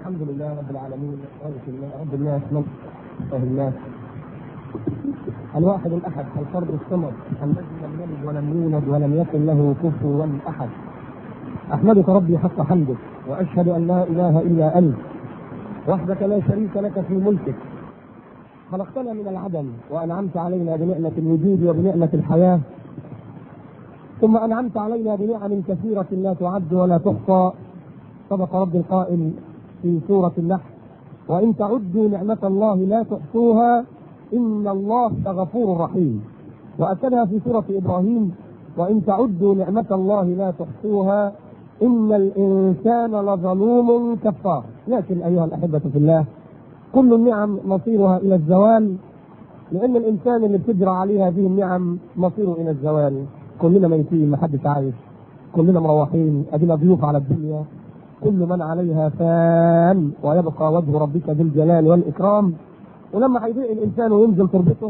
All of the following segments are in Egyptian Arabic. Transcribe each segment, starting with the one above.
الحمد لله رب العالمين رب الله رب الناس من الناس الواحد الاحد الفرد الصمد الذي لم يلد ولم يولد ولم يكن له كفوا احد احمدك ربي حق حمدك واشهد ان لا اله الا انت وحدك لا شريك لك في ملكك خلقتنا من العدم وانعمت علينا بنعمه الوجود وبنعمه الحياه ثم انعمت علينا بنعم كثيره لا تعد ولا تحصى صدق رب القائل في سوره النحل وان تعدوا نعمه الله لا تحصوها ان الله لغفور رحيم واكدها في سوره ابراهيم وان تعدوا نعمه الله لا تحصوها ان الانسان لظلوم كفار لكن ايها الاحبه في الله كل النعم مصيرها الى الزوال لان الانسان اللي بتجرى عليه هذه النعم مصيره الى الزوال كلنا ميتين ما حدش عايش كلنا مروحين ادينا ضيوف على الدنيا كل من عليها فان ويبقى وجه ربك ذي الجلال والاكرام ولما هيضيع الانسان وينزل تربته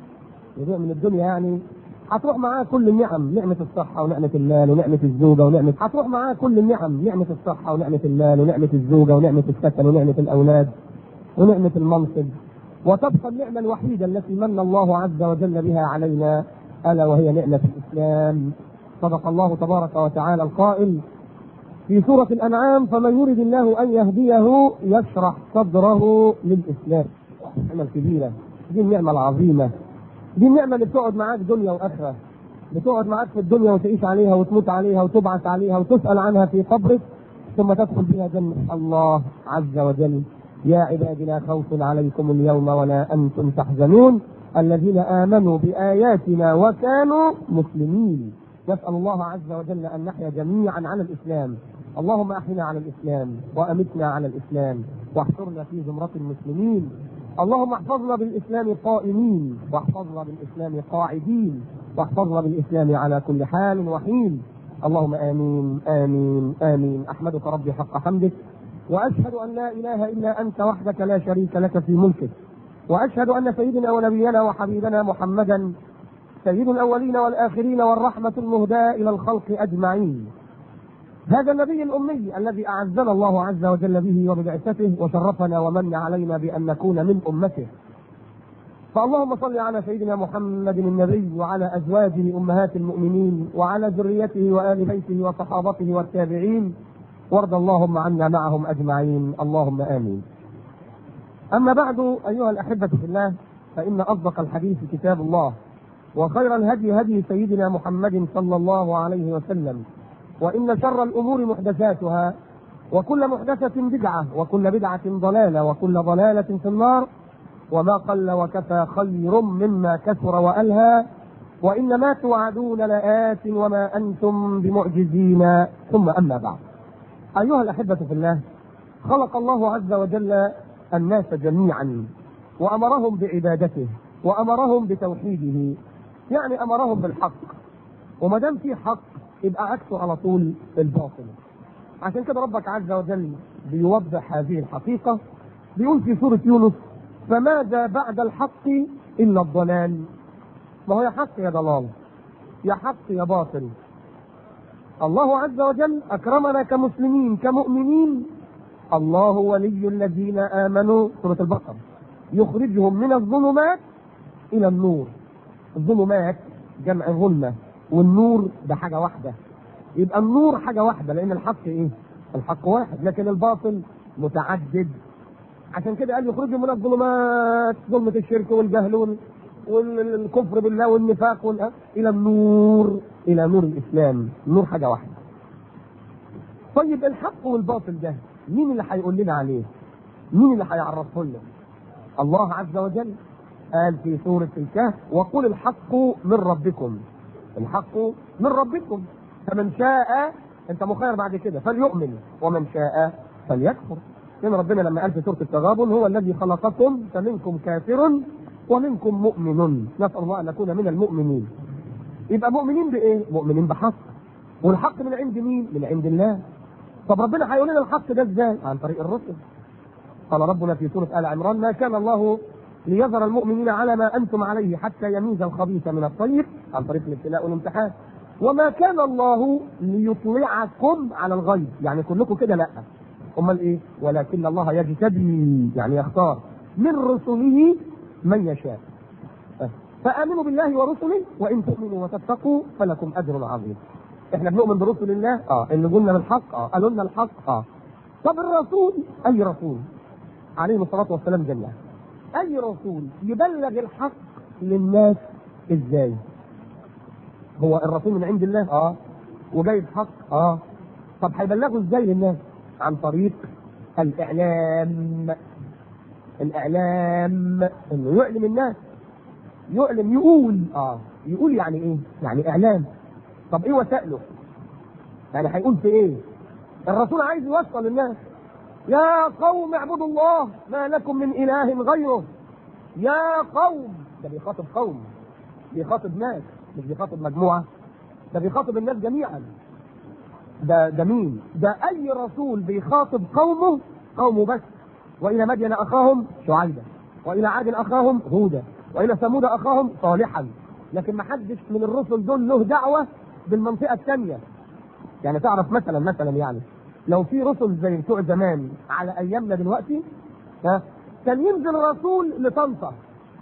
يضيع من الدنيا يعني هتروح معاه كل النعم نعمة الصحة ونعمة المال ونعمة الزوجة ونعمة هتروح معاه كل النعم نعمة الصحة ونعمة المال ونعمة الزوجة ونعمة السكن ونعمة الأولاد ونعمة المنصب وتبقى النعمة الوحيدة التي من الله عز وجل بها علينا ألا وهي نعمة الإسلام صدق الله تبارك وتعالى القائل في سورة الأنعام فمن يرد الله أن يهديه يشرح صدره للإسلام النعمة الكبيرة دي النعمة العظيمة دي النعمة اللي بتقعد معاك دنيا وآخرة بتقعد معاك في الدنيا وتعيش عليها وتموت عليها وتبعث عليها وتسأل عنها في قبرك ثم تدخل بها جنة الله عز وجل يا عباد لا خوف عليكم اليوم ولا أنتم تحزنون الذين آمنوا بآياتنا وكانوا مسلمين نسأل الله عز وجل أن نحيا جميعا على الإسلام اللهم أحينا على الإسلام وأمتنا على الإسلام واحشرنا في زمرة المسلمين اللهم احفظنا بالإسلام قائمين واحفظنا بالإسلام قاعدين واحفظنا بالإسلام على كل حال وحين اللهم آمين آمين آمين أحمدك ربي حق حمدك وأشهد أن لا إله إلا أنت وحدك لا شريك لك في ملكك وأشهد أن سيدنا ونبينا وحبيبنا محمدا سيد الأولين والآخرين والرحمة المهداة إلى الخلق أجمعين هذا النبي الأمي الذي أعزنا الله عز وجل به وببعثته وشرفنا ومن علينا بأن نكون من أمته فاللهم صل على سيدنا محمد النبي وعلى أزواجه أمهات المؤمنين وعلى ذريته وآل بيته وصحابته والتابعين وارض اللهم عنا معهم أجمعين اللهم آمين أما بعد أيها الأحبة في الله فإن أصدق الحديث كتاب الله وخير الهدي هدي سيدنا محمد صلى الله عليه وسلم وإن شر الأمور محدثاتها وكل محدثة بدعة وكل بدعة ضلالة وكل ضلالة في النار وما قل وكفى خير مما كثر وألهى وإن ما توعدون لآت وما أنتم بمعجزين ثم أما بعد أيها الأحبة في الله خلق الله عز وجل الناس جميعا وأمرهم بعبادته وأمرهم بتوحيده يعني أمرهم بالحق وما دام في حق يبقى عكسه على طول الباطل عشان كده ربك عز وجل بيوضح هذه الحقيقة بيقول في سورة يونس فماذا بعد الحق إلا الضلال ما هو يا حق يا ضلال يا حق يا باطل الله عز وجل أكرمنا كمسلمين كمؤمنين الله ولي الذين آمنوا سورة البقرة يخرجهم من الظلمات إلى النور الظلمات جمع ظلمة والنور ده حاجة واحدة يبقى النور حاجة واحدة لأن الحق إيه؟ الحق واحد لكن الباطل متعدد عشان كده قال يخرجهم من الظلمات ظلمة الشرك والجهل والكفر بالله والنفاق والأ... إلى النور إلى نور الإسلام النور حاجة واحدة طيب الحق والباطل ده مين اللي هيقول لنا عليه؟ مين اللي هيعرفه لنا؟ الله عز وجل قال في سورة الكهف وقل الحق من ربكم الحق من ربكم فمن شاء انت مخير بعد كده فليؤمن ومن شاء فليكفر لان ربنا لما قال في سوره التغابن هو الذي خلقكم فمنكم كافر ومنكم مؤمن نسال الله ان نكون من المؤمنين يبقى مؤمنين بايه؟ مؤمنين بحق والحق من عند مين؟ من عند الله طب ربنا هيقول لنا الحق ده ازاي؟ عن طريق الرسل قال ربنا في سوره ال عمران ما كان الله ليظهر المؤمنين على ما انتم عليه حتى يميز الخبيث من الطيب عن طريق الابتلاء والامتحان وما كان الله ليطلعكم على الغيب يعني كلكم كده لا امال ايه ولكن الله يجتبي يعني يختار من رسله من يشاء فامنوا بالله ورسله وان تؤمنوا وتتقوا فلكم اجر عظيم احنا بنؤمن برسل الله اه اللي قلنا بالحق اه قالوا لنا الحق اه طب الرسول اي رسول عليه الصلاه والسلام جميعا اي رسول يبلغ الحق للناس ازاي هو الرسول من عند الله اه وجايب حق اه طب هيبلغه ازاي للناس عن طريق الاعلام الاعلام انه يعلم الناس يعلم يقول اه يقول يعني ايه يعني اعلام طب ايه وسائله يعني هيقول في ايه الرسول عايز يوصل للناس يا قوم اعبدوا الله ما لكم من اله غيره يا قوم ده بيخاطب قوم بيخاطب ناس مش بيخاطب مجموعه ده بيخاطب الناس جميعا ده ده مين؟ ده اي رسول بيخاطب قومه قومه بس والى مدين اخاهم شعيبا والى عاد اخاهم هودا والى ثمود اخاهم صالحا لكن ما حدش من الرسل دول له دعوه بالمنطقه الثانيه يعني تعرف مثلا مثلا يعني لو في رسل زي بتوع زمان على ايامنا دلوقتي ها كان ينزل رسول لطنطا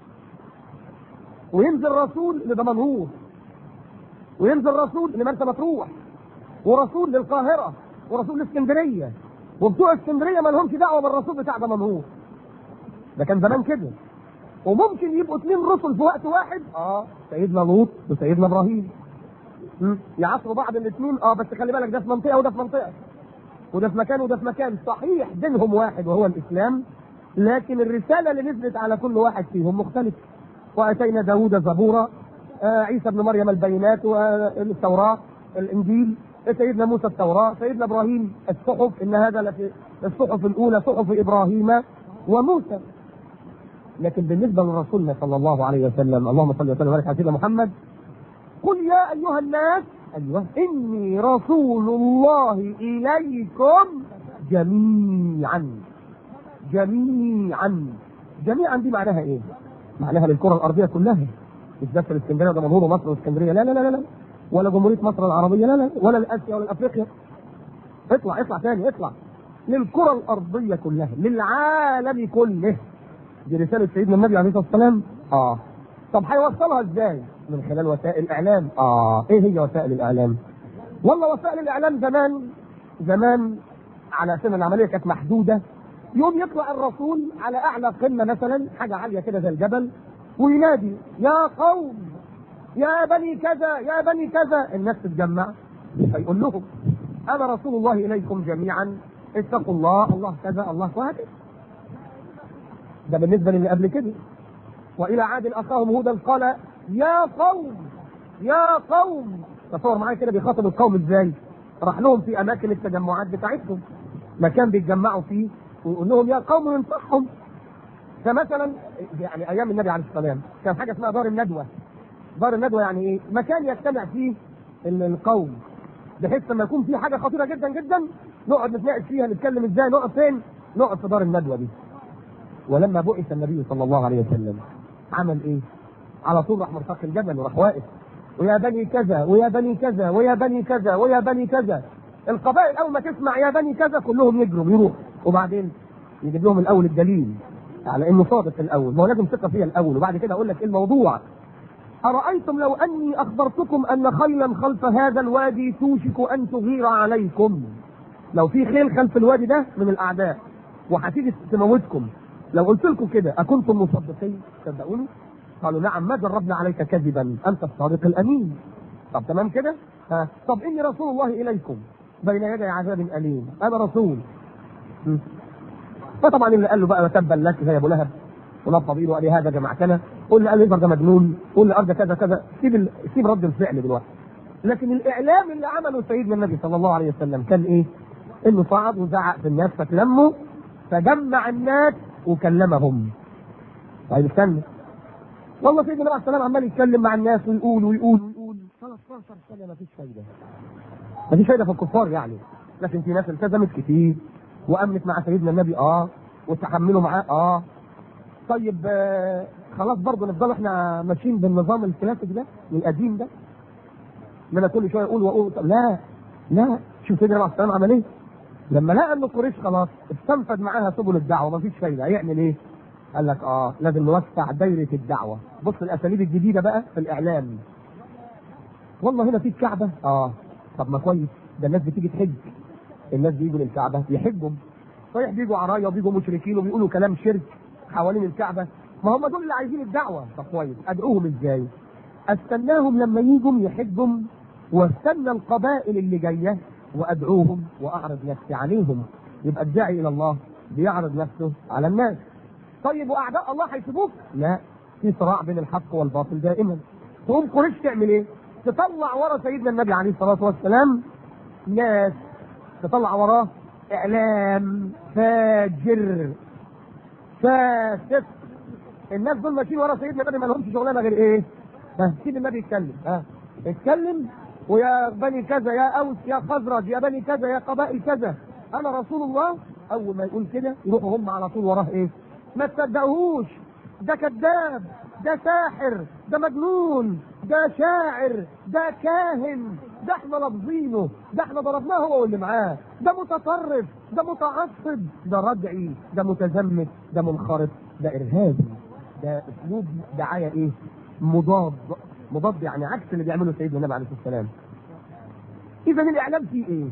وينزل رسول لدمنهور وينزل رسول لمرسى مطروح ورسول للقاهره ورسول لاسكندريه وبتوع اسكندريه ما لهمش دعوه بالرسول بتاع دمنهور ده كان زمان كده وممكن يبقوا اثنين رسل في وقت واحد اه سيدنا لوط وسيدنا ابراهيم مم. يعصروا بعض الاثنين اه بس خلي بالك ده في منطقه وده في منطقه وده في مكان وده في مكان صحيح دينهم واحد وهو الاسلام لكن الرساله اللي نزلت على كل واحد فيهم مختلفه واتينا داوود زبورا آه عيسى ابن مريم البينات والتوراه الانجيل سيدنا موسى التوراه سيدنا ابراهيم الصحف ان هذا لفي الصحف الاولى صحف ابراهيم وموسى لكن بالنسبه لرسولنا صلى الله عليه وسلم اللهم صل وسلم وبارك على سيدنا محمد قل يا ايها الناس ايوه اني رسول الله اليكم جميعا جميعا جميعا دي معناها ايه؟ معناها للكره الارضيه كلها مش بس الاسكندريه وده منظور مصر واسكندريه لا لا لا لا ولا جمهوريه مصر العربيه لا لا ولا لاسيا ولا لافريقيا اطلع اطلع تاني اطلع للكره الارضيه كلها للعالم كله دي رساله سيدنا النبي عليه الصلاه والسلام اه طب هيوصلها ازاي؟ من خلال وسائل الاعلام اه ايه هي وسائل الاعلام؟ والله وسائل الاعلام زمان زمان على سن العمليه كانت محدوده يوم يطلع الرسول على اعلى قمه مثلا حاجه عاليه كده زي الجبل وينادي يا قوم يا بني كذا يا بني كذا الناس تتجمع فيقول لهم انا رسول الله اليكم جميعا اتقوا الله الله كذا الله وهكذا ده بالنسبه للي قبل كده والى عاد اخاهم هودا قال يا قوم يا قوم تصور معايا كده بيخاطب القوم ازاي راح لهم في اماكن التجمعات بتاعتهم مكان بيتجمعوا فيه ويقول لهم يا قوم ينصحهم فمثلا يعني ايام النبي عليه الصلاه والسلام كان حاجه اسمها دار الندوه دار الندوه يعني ايه؟ مكان يجتمع فيه القوم بحيث لما يكون في حاجه خطيره جدا جدا نقعد نتناقش فيها نتكلم ازاي نقعد فين؟ نقعد في دار الندوه دي. ولما بعث النبي صلى الله عليه وسلم عمل ايه؟ على طول راح مرتقي الجبل وراح واقف ويا بني كذا ويا بني كذا ويا بني كذا ويا بني كذا القبائل اول ما تسمع يا بني كذا كلهم يجروا يروحوا وبعدين يجيب لهم الاول الدليل على انه صادق الاول ما هو لازم ثقه فيها الاول وبعد كده اقول لك ايه الموضوع أرأيتم لو أني أخبرتكم أن خيلا خلف هذا الوادي توشك أن تغير عليكم لو في خيل خلف الوادي ده من الأعداء وهتيجي تموتكم لو قلت لكم كده أكنتم مصدقين تصدقوني؟ قالوا نعم ما جربنا عليك كذبا أنت الصادق الأمين طب تمام كده؟ ها طب إني رسول الله إليكم بين يدي عذاب أليم أنا رسول م. فطبعا اللي قال له بقى تبا لك زي أبو لهب ونبض ايده وقال لي هذا جمعتنا قول لي قال لي ده مجنون قول لي ارض كذا كذا سيب ال... سيب رد الفعل دلوقتي لكن الاعلام اللي عمله سيدنا النبي صلى الله عليه وسلم كان ايه؟ انه صعد وزعق في الناس فتلموا فجمع الناس وكلمهم طيب استنى والله سيدنا النبي عليه السلام عمال يتكلم مع الناس ويقول ويقول ويقول 13 سنه ما فيش فايده ما فيش فايده في الكفار يعني لكن في ناس التزمت كتير وامنت مع سيدنا النبي اه وتحملوا معاه اه طيب آه خلاص برضه نفضل احنا ماشيين بالنظام الكلاسيك ده القديم ده ان انا كل شويه اقول واقول طب لا لا شوف سيدنا عليه السلام عمل ايه؟ لما لقى ان قريش خلاص استنفذ معاها سبل الدعوه مفيش فايده هيعمل ايه؟ قال لك اه لازم نوسع دايره الدعوه بص الاساليب الجديده بقى في الاعلام والله هنا في الكعبه اه طب ما كويس ده الناس بتيجي تحج الناس بيجوا للكعبه يحجوا صحيح بيجوا عرايا وبيجوا مشركين وبيقولوا كلام شرك حوالين الكعبه ما هم دول اللي عايزين الدعوه طب كويس ادعوهم ازاي؟ استناهم لما يجوا يحجوا واستنى القبائل اللي جايه وادعوهم واعرض نفسي عليهم يبقى الداعي الى الله بيعرض نفسه على الناس طيب واعداء الله هيسيبوك؟ لا في صراع بين الحق والباطل دائما تقوم قريش تعمل ايه؟ تطلع ورا سيدنا النبي عليه الصلاه والسلام ناس تطلع وراه اعلام فاجر فاسق الناس دول ماشيين ورا سيدنا النبي ما لهمش شغلانه غير ايه؟ ها سيد النبي يتكلم ها اتكلم ويا بني كذا يا اوس يا خزرج يا بني كذا يا قبائل كذا انا رسول الله اول ما يقول كده يروحوا هم على طول وراه ايه؟ ما تصدقوهوش ده كذاب ده ساحر ده مجنون ده شاعر ده كاهن ده احنا لافظينه ده احنا ضربناه هو واللي معاه ده متطرف ده متعصب ده ردعي ده متزمت ده منخرط ده ارهابي ده اسلوب دعايه ايه؟ مضاد مضاد يعني عكس اللي بيعمله سيدنا النبي عليه الصلاه والسلام. اذا الاعلام فيه ايه؟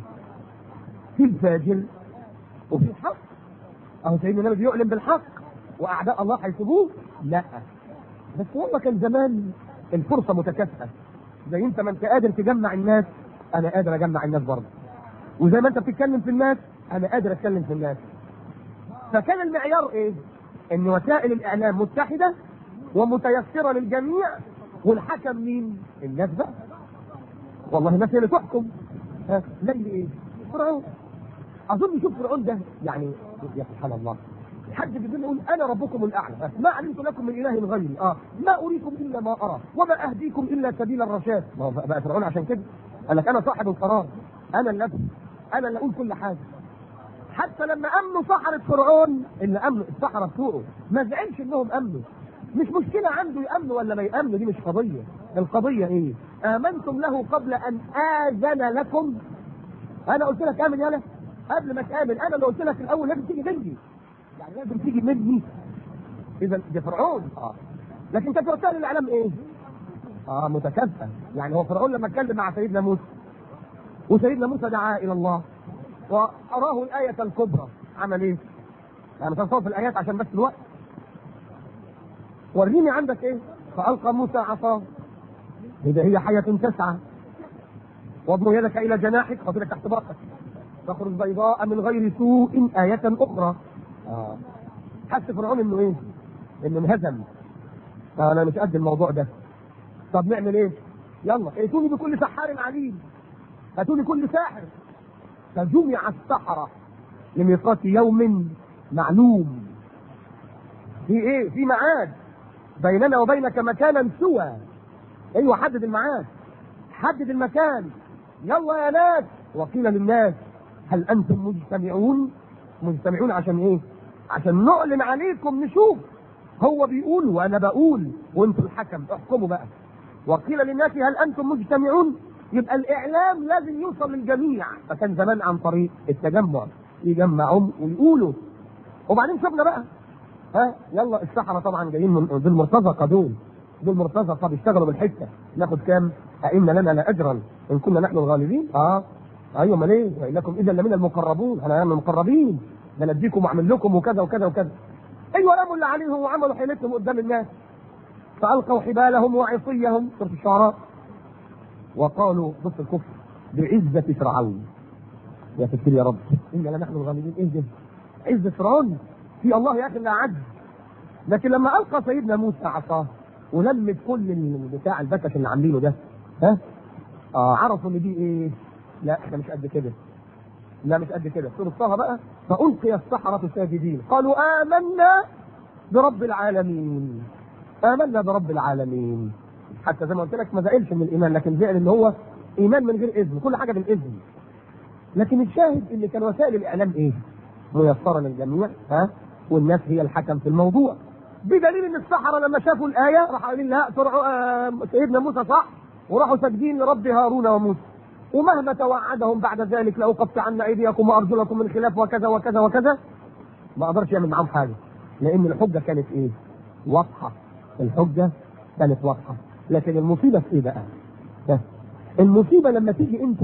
في الفاجر وفي الحق. اهو سيدنا النبي بيعلن بالحق واعداء الله هيسيبوه؟ لا. بس والله كان زمان الفرصه متكافئه. زي انت ما انت قادر تجمع الناس انا قادر اجمع الناس برضه. وزي ما انت بتتكلم في الناس انا قادر اتكلم في الناس. فكان المعيار ايه؟ ان وسائل الاعلام متحده ومتيسره للجميع والحكم مين؟ الناس بقى. والله الناس هي اللي تحكم. ها زي ايه؟ فرعون. اظن شوف فرعون ده يعني يا سبحان الله. حد بيقول يقول انا ربكم الاعلى ما علمت لكم من اله غيري اه ما اريكم الا ما ارى وما اهديكم الا سبيل الرشاد ما هو بقى فرعون عشان كده قال لك انا صاحب القرار انا اللي أفهم. انا اللي اقول كل حاجه حتى لما امنوا سحرة فرعون اللي امنوا السحرة بتوعه ما زعلش انهم امنوا مش مشكلة عنده يأمنوا ولا ما يأمنوا دي مش قضية القضية ايه آمنتم له قبل أن آذن لكم أنا قلت لك آمن يالا قبل ما تآمن أنا اللي قلت لك الأول لازم تيجي مني يعني لازم تيجي مني إذا ده فرعون اه لكن كانت وسائل الإعلام إيه؟ اه متكافئة يعني هو فرعون لما اتكلم مع سيدنا موسى وسيدنا موسى دعا إلى الله وأراه الآية الكبرى عمل إيه؟ يعني مش هنصور في الآيات عشان بس الوقت وريني عندك إيه؟ فألقى موسى عصاه إذا هي حية تسعى واضم يدك إلى جناحك خطيرك تحت باطك تخرج بيضاء من غير سوء آية أخرى آه. حس فرعون إنه إيه؟ إنه انهزم آه أنا مش قد الموضوع ده طب نعمل إيه؟ يلا ائتوني بكل سحار عليم هاتوني كل ساحر فجمع السحرة لميقات يوم معلوم في ايه؟ في ميعاد بيننا وبينك مكانا سوى ايوه حدد الميعاد حدد المكان يلا يا ناس وقيل للناس هل انتم مجتمعون؟ مجتمعون عشان ايه؟ عشان نعلن عليكم نشوف هو بيقول وانا بقول وانتم الحكم احكموا بقى وقيل للناس هل انتم مجتمعون؟ يبقى الاعلام لازم يوصل للجميع فكان زمان عن طريق التجمع يجمعهم ويقولوا وبعدين شفنا بقى ها يلا السحره طبعا جايين من دول مرتزقه دول دول مرتزقه بيشتغلوا بالحته ناخد كام؟ أئن لنا لاجرا ان كنا نحن الغالبين؟ اه ايوه امال ايه؟ وانكم اذا لمن المقربون انا من المقربين ده انا اديكم واعمل لكم وكذا وكذا وكذا ايوه رموا اللي عليهم وعملوا حيلتهم قدام الناس فالقوا حبالهم وعصيهم سوره الشعراء وقالوا بص الكفر بعزة فرعون يا ستير يا رب إنا لنحن الغالبين إيه ده؟ عزة فرعون في الله يا أخي لا عجز لكن لما ألقى سيدنا موسى عصاه ولمت كل بتاع البكش اللي عاملينه ده ها؟ آه عرفوا إن دي إيه؟ لا إحنا مش قد كده لا مش قد كده سورة طه بقى فألقي السحرة ساجدين قالوا آمنا برب العالمين آمنا برب العالمين حتى زي ما قلت لك ما زعلش من الايمان لكن زعل ان هو ايمان من غير اذن كل حاجه بالاذن لكن الشاهد ان كان وسائل الاعلام ايه؟ ميسره للجميع ها والناس هي الحكم في الموضوع بدليل ان السحره لما شافوا الايه راحوا قايلين لا فرعوا آه سيدنا موسى صح وراحوا ساجدين لرب هارون وموسى ومهما توعدهم بعد ذلك لأقطعن أيديكم وأرجلكم من خلاف وكذا وكذا وكذا ما قدرش يعمل معاهم حاجة لأن الحجة كانت إيه؟ واضحة الحجة كانت واضحة لكن المصيبة في إيه بقى؟ ده. المصيبة لما تيجي أنت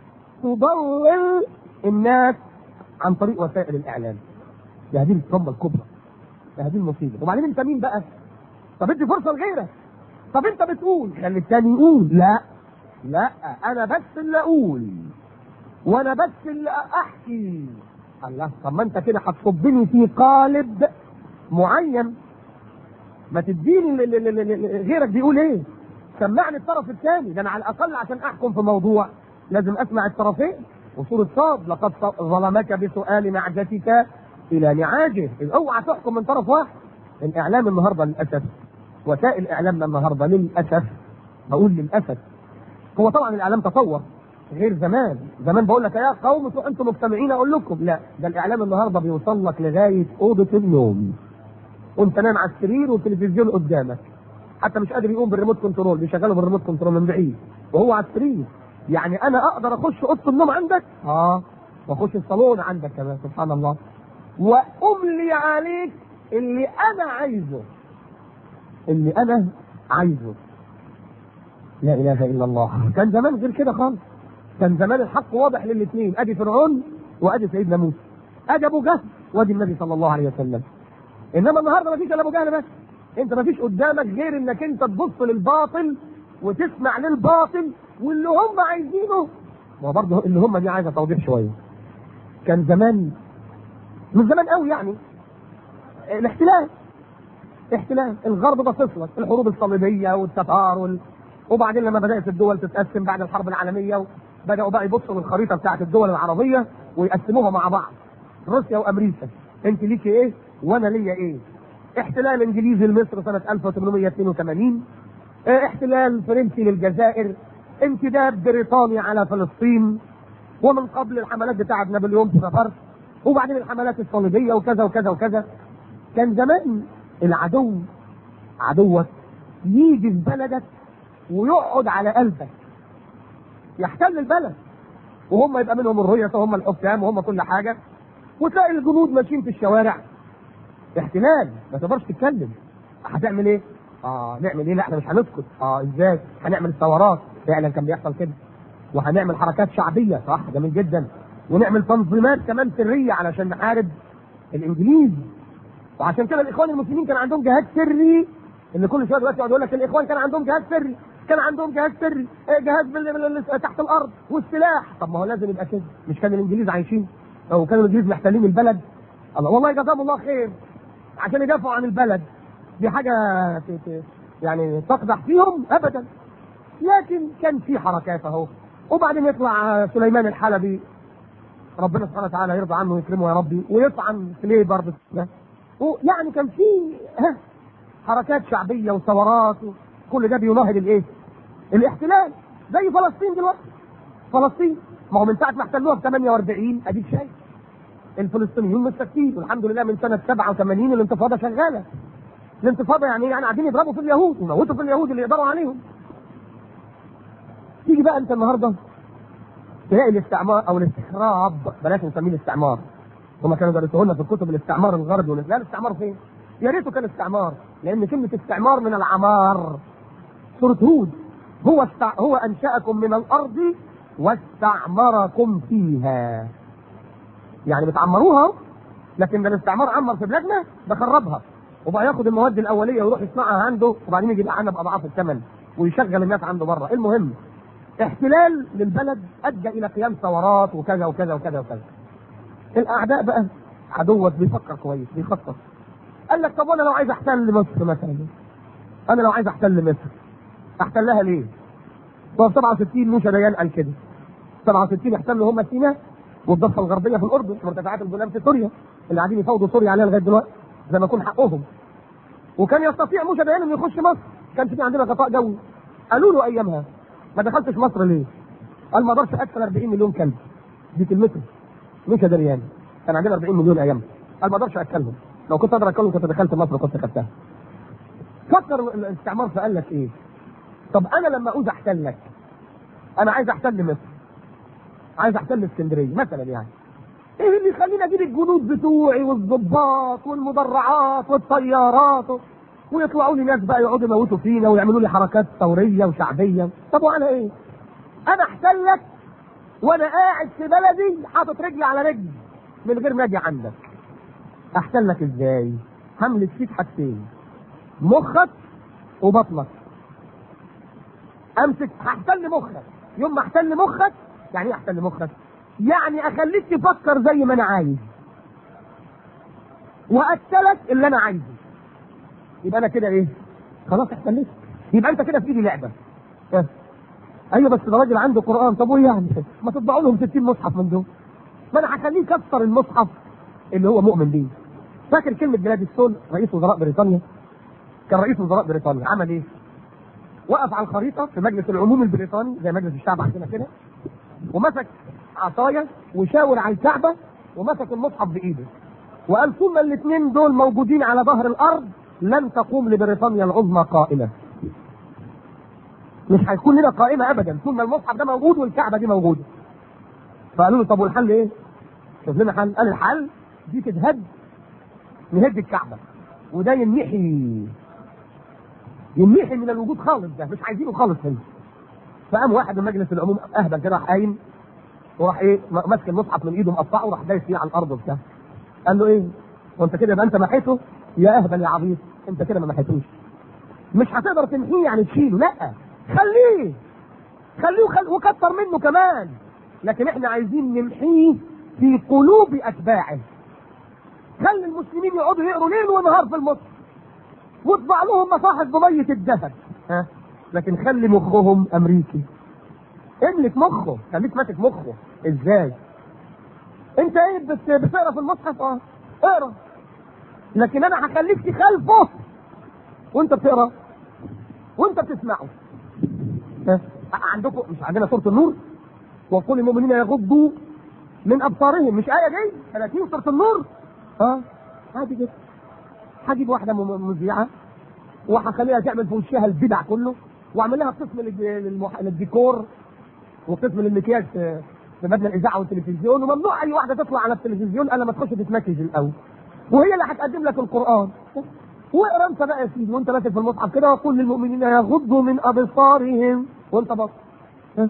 تضلل الناس عن طريق وسائل الإعلام يا دي الصدمة الكبرى يا دي المصيبة وبعدين أنت مين بقى؟ طب ادي فرصة لغيرك طب أنت بتقول خلي التاني يقول لا لا أنا بس اللي أقول وأنا بس اللي أحكي الله طب ما أنت كده هتصبني في قالب معين ما تديني ل- ل- ل- ل- غيرك بيقول ايه سمعني الطرف الثاني ده انا على الاقل عشان احكم في موضوع لازم اسمع الطرفين وسورة صاد لقد ظلمك بسؤال نعجتك الى نعاجه اوعى تحكم من طرف واحد الاعلام النهارده للاسف وسائل اعلامنا النهارده للاسف بقول للاسف هو طبعا الاعلام تطور غير زمان زمان بقول لك يا قوم انتوا انتم مجتمعين اقول لكم لا ده الاعلام النهارده بيوصل لك لغايه اوضه النوم وانت نايم على السرير والتلفزيون قدامك حتى مش قادر يقوم بالريموت كنترول بيشغله بالريموت كنترول من بعيد وهو على السرير يعني انا اقدر اخش اوضه النوم عندك اه واخش الصالون عندك كمان سبحان الله واملي عليك اللي انا عايزه اللي انا عايزه لا اله الا الله كان زمان غير كده خالص كان زمان الحق واضح للاثنين ادي فرعون وادي سيدنا موسى ادي ابو جهل وادي النبي صلى الله عليه وسلم انما النهارده ما فيش الا ابو جهل بس انت ما فيش قدامك غير انك انت تبص للباطل وتسمع للباطل واللي هم عايزينه ما هو برضه اللي هم دي عايزه توضيح شويه كان زمان من زمان قوي يعني الاحتلال احتلال الغرب باصص لك الحروب الصليبيه والتتار وال... وبعدين لما بدات الدول تتقسم بعد الحرب العالميه بداوا بقى يبصوا للخريطه بتاعت الدول العربيه ويقسموها مع بعض روسيا وامريكا انت ليكي ايه وانا ليا ايه احتلال انجليزي لمصر سنه 1882 اه احتلال فرنسي للجزائر امتداد بريطاني على فلسطين ومن قبل الحملات بتاعه نابليون بونابرت وبعدين الحملات الصليبيه وكذا وكذا وكذا كان زمان العدو عدوك يجي في بلدك ويقعد على قلبك يحتل البلد وهم يبقى منهم الرؤساء وهم الحكام وهم كل حاجه وتلاقي الجنود ماشيين في الشوارع احتلال ما تقدرش تتكلم هتعمل ايه؟ اه نعمل ايه؟ لا احنا مش هنسكت اه ازاي؟ هنعمل ثورات فعلا كان بيحصل كده وهنعمل حركات شعبيه صح جميل جدا ونعمل تنظيمات كمان سريه علشان نحارب الانجليز وعشان كده الاخوان المسلمين كان عندهم جهاز سري اللي كل شويه دلوقتي يقعد يقول لك الاخوان كان عندهم جهاز سري كان عندهم جهاز سري آه، جهاز بال- بال- بال- تحت الارض والسلاح طب ما هو لازم يبقى كده مش كان الانجليز عايشين او كانوا الانجليز محتلين البلد الله والله جزاهم الله خير عشان يدافعوا عن البلد دي حاجه ت- ت- يعني تقدح فيهم ابدا لكن كان في حركات اهو وبعدين يطلع سليمان الحلبي ربنا سبحانه وتعالى يرضى عنه ويكرمه يا ربي ويطعن في ليه برضه ده يعني كان في ها حركات شعبيه وثورات كل ده بيناهض الايه؟ الاحتلال زي فلسطين دلوقتي فلسطين ما هو من ساعه ما احتلوها في 48 اديك شايف الفلسطينيين مستكتين والحمد لله من سنه 87 الانتفاضه شغاله الانتفاضه يعني يعني قاعدين يضربوا في اليهود ويموتوا في اليهود اللي يقدروا عليهم تيجي بقى انت النهارده تلاقي الاستعمار او الاستخراب بلاش نسميه الاستعمار هما كانوا درسوه لنا في الكتب الاستعمار الغربي لا الاستعمار فين؟ يا ريته كان استعمار لان كلمه استعمار من العمار سوره هود هو استع... هو انشاكم من الارض واستعمركم فيها يعني بتعمروها لكن ده الاستعمار عمر في بلادنا ده خربها وبقى ياخد المواد الاوليه ويروح يصنعها عنده وبعدين يجي يبيعها باضعاف الثمن ويشغل الناس عنده بره المهم احتلال للبلد ادى الى قيام ثورات وكذا وكذا وكذا وكذا الاعداء بقى عدوك بيفكر كويس بيخطط قال لك طب انا لو عايز احتل مصر مثلا انا لو عايز احتل مصر احتلها ليه؟ طب 67 موسى ديان قال كده 67 احتلوا هم سيناء والضفه الغربيه في الاردن مرتفعات الجولان في سوريا اللي قاعدين يفاوضوا سوريا عليها لغايه دلوقتي زي ما يكون حقهم وكان يستطيع موسى ديان انه يخش مصر كان في عندنا غطاء جوي قالوا له ايامها ما دخلتش مصر ليه؟ قال ما اقدرش ادخل 40 مليون كلب دي كلمته موسى ديان كان عندنا 40 مليون ايامها قال ما اقدرش اكلهم لو كنت اقدر اكلهم كنت دخلت مصر وكنت خدتها فكر الاستعمار فقال لك ايه؟ طب انا لما اعوز احتلك انا عايز احتل مصر عايز احتل اسكندريه مثلا يعني ايه اللي يخليني اجيب الجنود بتوعي والضباط والمدرعات والطيارات و... ويطلعوا لي ناس بقى يقعدوا يموتوا فينا ويعملوا لي حركات ثوريه وشعبيه طب وانا ايه؟ انا احتلك وانا قاعد في بلدي حاطط رجلي على رجلي من غير ما اجي عندك احتلك ازاي؟ هملك فيك حاجتين مخك وبطنك امسك هحتل مخك يوم ما احتل مخك يعني ايه احتل مخك؟ يعني اخليك تفكر زي ما انا عايز واكلك اللي انا عايزه يبقى انا كده ايه؟ خلاص احتلت يبقى انت كده في ايدي لعبه اه. ايوه بس ده راجل عنده قران طب وايه يعني؟ ما تطبعوا لهم 60 مصحف من دول ما انا هخليه يكسر المصحف اللي هو مؤمن بيه فاكر كلمه جلادستون رئيس وزراء بريطانيا كان رئيس وزراء بريطانيا عمل ايه؟ وقف على الخريطه في مجلس العموم البريطاني زي مجلس الشعب عندنا كده ومسك عصايه وشاور على الكعبه ومسك المصحف بايده وقال طول ما الاثنين دول موجودين على ظهر الارض لن تقوم لبريطانيا العظمى قائمه. مش هيكون لنا قائمه ابدا طول ما المصحف ده موجود والكعبه دي موجوده. فقالوا له طب والحل ايه؟ شوف لنا حل، قال الحل دي تتهد نهد الكعبه وده ينمحي ينمحي من الوجود خالص ده مش عايزينه خالص هنا. فقام واحد من مجلس العموم اهبل كده راح قايم وراح ايه ماسك المصحف من ايده مقطعه وراح دايس فيه على الارض وبتاع. قال له ايه؟ وانت كده يبقى انت محيته؟ يا اهبل يا عبيط انت كده ما محيتوش. مش هتقدر تمحيه يعني تشيله لا خليه خليه وخل... وكتر منه كمان لكن احنا عايزين نمحيه في قلوب اتباعه. خلي المسلمين يقعدوا يقروا ليل ونهار في المصحف واطبع لهم مصاحف بميه الذهب ها لكن خلي مخهم امريكي املك مخه خليك ماسك مخه ازاي انت ايه بت... بتقرا في المصحف اه اقرا لكن انا هخليك تخالفه وانت بتقرا وانت بتسمعه ها عندكم مش عندنا سوره النور وقل للمؤمنين يغضوا من ابصارهم مش ايه دي 30 سوره النور اه عادي جدا هجيب واحده م- مذيعه وهخليها تعمل في وشها البدع كله واعمل لها قسم للج- للمح... للديكور وقسم للمكياج في في مبنى الاذاعه والتلفزيون وممنوع اي واحده تطلع على التلفزيون الا لما تخش تتمكج الاول وهي اللي هتقدم لك القران واقرا انت بقى يا سيدي وانت ماسك في المصحف كده وقل للمؤمنين يغضوا من ابصارهم وانت بص ها؟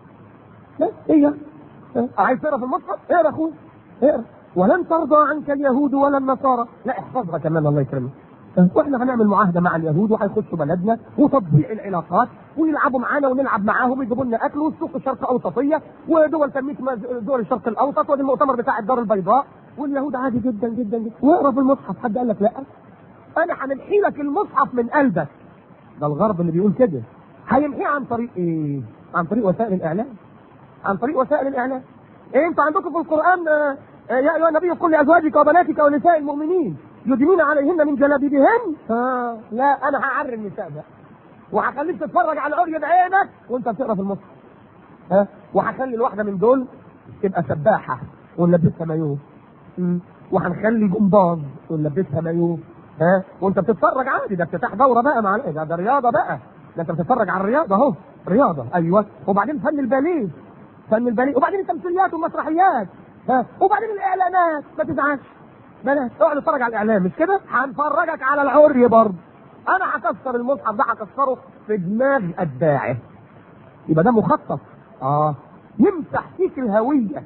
ها؟ ايه ها؟ عايز تقرا في المصحف اقرا اخويا اقرا ولن ترضى عنك اليهود ولا النصارى لا احفظها كمان الله يكرمك واحنا هنعمل معاهده مع اليهود وهيخشوا بلدنا وتطبيع العلاقات ويلعبوا معانا ونلعب معاهم ويجيبوا لنا اكل والسوق الشرق اوسطيه ودول تنميه ما- دول الشرق الاوسط ودي المؤتمر بتاع الدار البيضاء واليهود عادي جدا جدا جدا واقرا في المصحف حد قال لك لا انا هنمحي لك المصحف من قلبك ده الغرب اللي بيقول كده هيمحيه عن طريق ايه؟ عن طريق وسائل الاعلام عن طريق وسائل الاعلام إيه انتوا عندكم في القران آه، آه، يا ايها النبي قل لازواجك وبناتك ونساء المؤمنين يدنين عليهن من جلابيبهن آه لا انا هعري النساء ده وهخليك تتفرج على عري بعينك وانت بتقرا في المصحف ها وهخلي الواحده من دول تبقى سباحه ونلبسها مايوه مم. وهنخلي جمباز ونلبسها مايوه ها وانت بتتفرج عادي ده افتتاح دوره بقى مع ده, ده رياضه بقى ده انت بتتفرج على الرياضه اهو رياضه ايوه وبعدين فن الباليه فن الباليه وبعدين التمثيليات والمسرحيات ها وبعدين الاعلانات ما تزعلش بلاش اقعد اتفرج على الاعلام مش كده هنفرجك على العري برضه انا هكسر المصحف ده هكسره في دماغ اتباعه يبقى ده مخطط اه يمسح فيك الهويه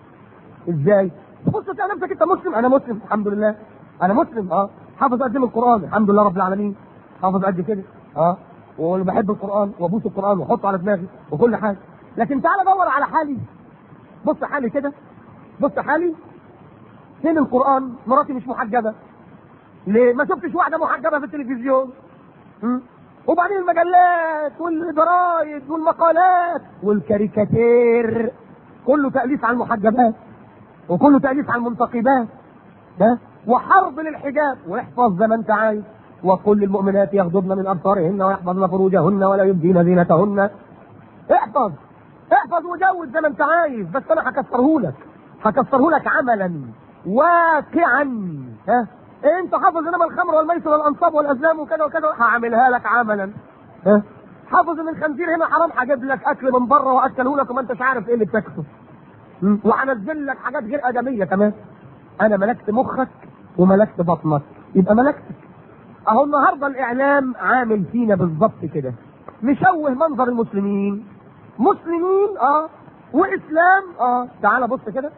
ازاي تبص تلاقي نفسك انت مسلم انا مسلم الحمد لله انا مسلم اه حافظ قد ايه من القران الحمد لله رب العالمين حافظ قد كده اه وبحب القران وابوس القران واحطه على دماغي وكل حاجه لكن تعالى دور على حالي بص حالي كده بص حالي فين القران مراتي مش محجبه ليه ما شفتش واحده محجبه في التلفزيون م? وبعدين المجلات والجرايد والمقالات والكاريكاتير كله تأليف على المحجبات وكله تأليف على المنتقبات ده وحرب للحجاب واحفظ زي ما انت عايز وقل للمؤمنات يغضضن من ابصارهن ويحفظن فروجهن ولا يبدين زينتهن احفظ احفظ وجوز زي ما انت عايز بس انا هكسره لك هكسره لك عملا واقعا ها انت حافظ انما الخمر والميسر والانصاب والازلام وكذا وكذا هعملها لك عملا ها حافظ ان الخنزير هنا حرام هجيب لك اكل من بره واكله لك وما انتش عارف ايه اللي بتاكله م? وهنزل لك حاجات غير ادميه كمان انا ملكت مخك وملكت بطنك يبقى ملكتك اهو النهارده الاعلام عامل فينا بالظبط كده مشوه منظر المسلمين مسلمين اه واسلام اه تعال بص كده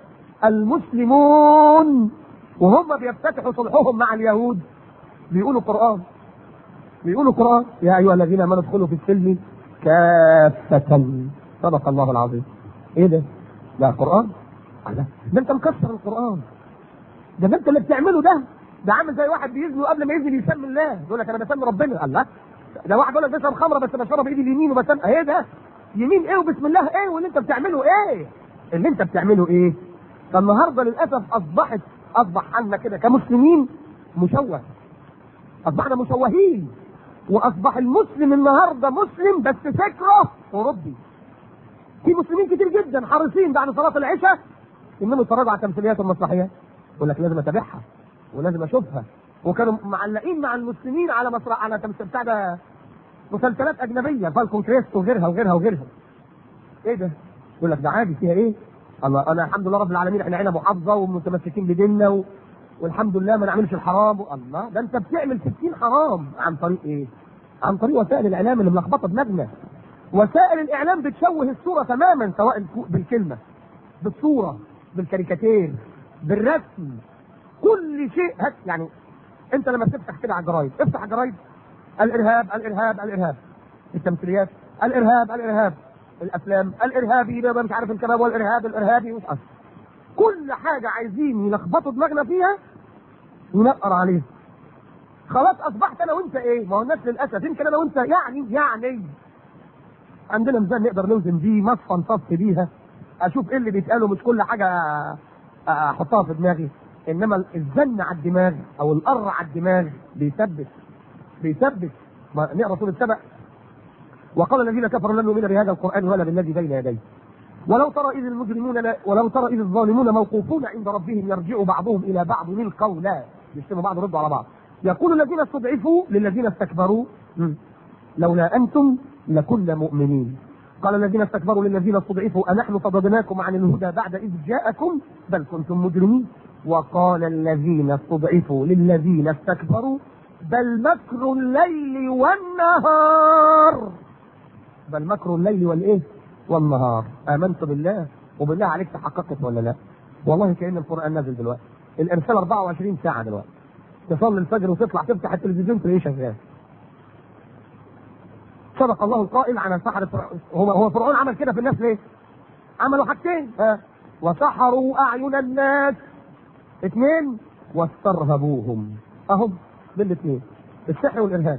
المسلمون وهم بيفتتحوا صلحهم مع اليهود بيقولوا قران بيقولوا قران يا ايها الذين امنوا ادخلوا في السلم كافة صدق الله العظيم ايه ده؟ ده قران؟ ده, ده انت مكسر القران ده, ده انت اللي بتعمله ده ده عامل زي واحد بيزني وقبل ما يزني يسمي الله يقول لك انا بسمي ربنا الله ده واحد يقول لك بشرب خمره بس بشربها بايدي اليمين وبسمي ايه ده؟ يمين ايه وبسم الله ايه واللي انت بتعمله ايه؟ اللي انت بتعمله ايه؟ فالنهارده للاسف اصبحت اصبح عنا كده كمسلمين مشوه اصبحنا مشوهين واصبح المسلم النهارده مسلم بس فكره اوروبي في مسلمين كتير جدا حريصين بعد صلاه العشاء انهم يتفرجوا على التمثيليات والمسرحيات يقول لك لازم اتابعها ولازم اشوفها وكانوا معلقين مع المسلمين على مسرح على تمثيل بتاع ده مسلسلات اجنبيه فالكون كريست وغيرها وغيرها وغيرها ايه ده؟ يقول لك ده عادي فيها ايه؟ الله انا الحمد لله رب العالمين احنا عيله محافظه ومتمسكين بديننا و... والحمد لله ما نعملش الحرام الله ده انت بتعمل 60 حرام عن طريق ايه؟ عن طريق وسائل الاعلام اللي ملخبطه دماغنا وسائل الاعلام بتشوه الصوره تماما سواء بالكلمه بالصوره بالكاريكاتير بالرسم كل شيء هت يعني انت لما بتفتح كده على الجرايد افتح الجرايد الارهاب الارهاب الارهاب التمثيليات الارهاب الارهاب الافلام الارهابي ده مش عارف الكباب والارهاب الارهابي مش عارف كل حاجه عايزين يلخبطوا دماغنا فيها ينقر عليها خلاص اصبحت انا وانت ايه؟ ما هو الناس للاسف يمكن انا وانت يعني يعني عندنا ميزان نقدر نوزن بيه مصفى نصف بيها اشوف ايه اللي بيتقاله مش كل حاجه احطها في دماغي انما الزن على الدماغ او القر على الدماغ بيثبت بيثبت نقرا سوره السبع وقال الذين كفروا لن نؤمن بهذا القران ولا بالذي بين يديه ولو ترى اذ المجرمون لا ولو ترى اذ الظالمون موقوفون عند ربهم يرجع بعضهم الى بعض القول يشتموا بعض ردوا على بعض يقول الذين استضعفوا للذين استكبروا لولا انتم لكنا مؤمنين قال الذين استكبروا للذين استضعفوا أنحن صددناكم عن الهدى بعد إذ جاءكم بل كنتم مجرمين وقال الذين استضعفوا للذين استكبروا بل مكر الليل والنهار بل مكر الليل والايه والنهار امنت بالله وبالله عليك تحققت ولا لا والله كان القران نازل دلوقتي الارسال 24 ساعه دلوقتي تصلي الفجر وتطلع تفتح التلفزيون تلاقيه شغال صدق الله القائل عن السحر هو هو فرعون عمل كده في الناس ليه؟ عملوا حاجتين ها وسحروا اعين الناس اثنين واسترهبوهم اهم بالاثنين السحر والارهاب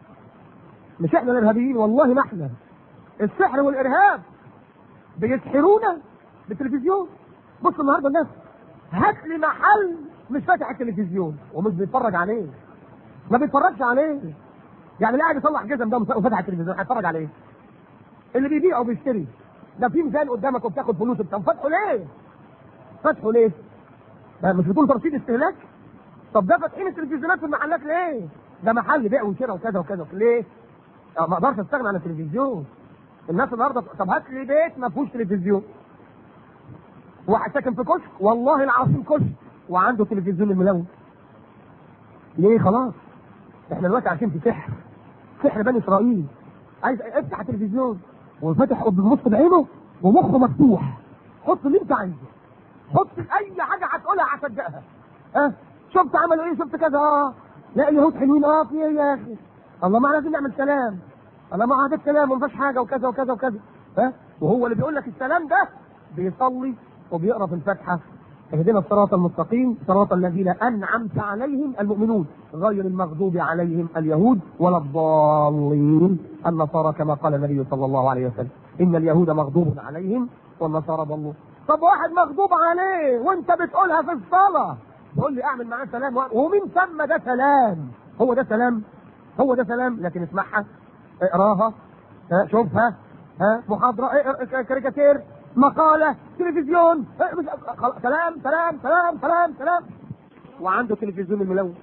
مش احنا الارهابيين والله ما احنا السحر والارهاب بيسحرونا بالتلفزيون بص النهارده الناس هات لي محل مش فاتح التلفزيون ومش بيتفرج عليه ما بيتفرجش عليه يعني اللي قاعد يصلح جزم ده وفتح التلفزيون هيتفرج عليه اللي بيبيع وبيشتري ده في ميزان قدامك وبتاخد فلوس انت فاتحه ليه؟ فاتحه ليه؟ مش بتقول ترشيد استهلاك؟ طب ده فاتحين التلفزيونات في المحلات ليه؟ ده محل بيع وشراء وكذا وكذا ليه؟ أه ما اقدرش استغنى عن التلفزيون الناس النهارده طب هات لي بيت ما فيهوش تلفزيون واحد ساكن في كشك والله العظيم كشك وعنده تلفزيون الملون ليه خلاص احنا دلوقتي عايشين في سحر سحر بني اسرائيل عايز افتح التلفزيون وفتح بنص بعينه ومخه مفتوح حط اللي انت عايزه حط اي حاجه هتقولها هصدقها ها أه؟ شفت عملوا ايه شفت كذا اه لا اليهود حلوين اه في ايه يا اخي الله ما لازم نعمل سلام الله ما عادت سلام وما فيش حاجه وكذا وكذا وكذا ها أه؟ وهو اللي بيقول لك السلام ده بيصلي وبيقرا في الفاتحه اهدنا الصراط المستقيم صراط الذين انعمت عليهم المؤمنون غير المغضوب عليهم اليهود ولا الضالين النصارى كما قال النبي صلى الله عليه وسلم ان اليهود مغضوب عليهم والنصارى ضلوا طب واحد مغضوب عليه وانت بتقولها في الصلاه تقول لي اعمل معاه سلام ومن ثم ده سلام هو ده سلام هو ده سلام لكن اسمعها اقراها ها شوفها ها محاضره كاريكاتير مقالة تلفزيون سلام سلام سلام سلام سلام وعنده تلفزيون الملون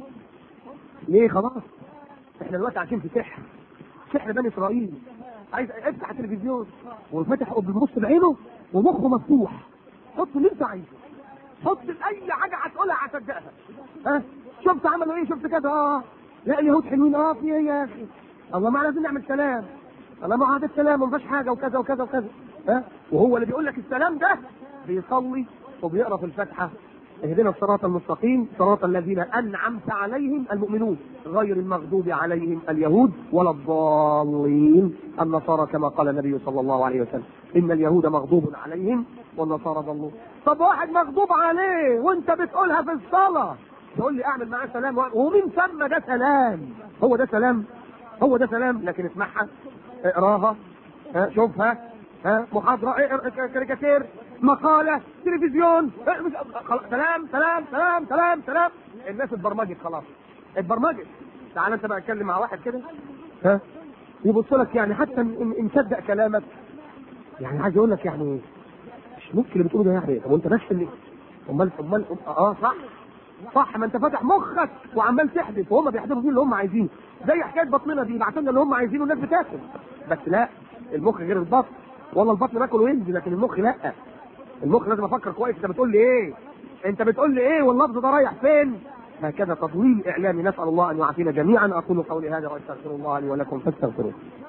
ليه خلاص احنا دلوقتي عايشين في سحر سحر بني اسرائيل عايز افتح التلفزيون وفتح بالنص بعينه ومخه مفتوح حط اللي انت عايزه حط اي حاجه هتقولها هصدقها ها شفت عملوا ايه شفت كده اه لا اليهود حلوين اه في ايه يا اخي الله ما لازم نعمل سلام الله ما هذا السلام وما فيش حاجه وكذا وكذا وكذا ها وهو اللي بيقول لك السلام ده بيصلي وبيقرا في الفاتحه اهدنا الصراط المستقيم صراط الذين انعمت عليهم المؤمنون غير المغضوب عليهم اليهود ولا الضالين النصارى كما قال النبي صلى الله عليه وسلم ان اليهود مغضوب عليهم والنصارى ضلوا طب واحد مغضوب عليه وانت بتقولها في الصلاه تقول لي اعمل معاه سلام ومن ثم ده سلام هو ده سلام هو ده سلام لكن اسمعها اقراها ها شوفها ها محاضره اقرا كاريكاتير مقاله تلفزيون اه، مش- خلاص، سلام سلام سلام سلام سلام الناس اتبرمجت خلاص اتبرمجت تعال انت بقى اتكلم مع واحد كده ها يبص لك يعني حتى ان إن صدق كلامك يعني عايز اقول لك يعني مش ممكن اللي بتقوله ده يعني طب وانت بس اللي امال امال اه صح صح ما انت فاتح مخك وعمال تحدث وهم بيحدثوا فيه اللي هم عايزينه زي حكايه بطننا دي يبعتوا لنا اللي هم عايزينه الناس بتاكل بس لا المخ غير البطن والله البطن باكل وينزل لكن المخ لا المخ لازم افكر كويس انت بتقول لي ايه انت بتقول لي ايه واللفظ ده رايح فين هكذا تضليل اعلامي نسال الله ان يعافينا جميعا اقول قولي هذا واستغفر الله لي ولكم فاستغفروه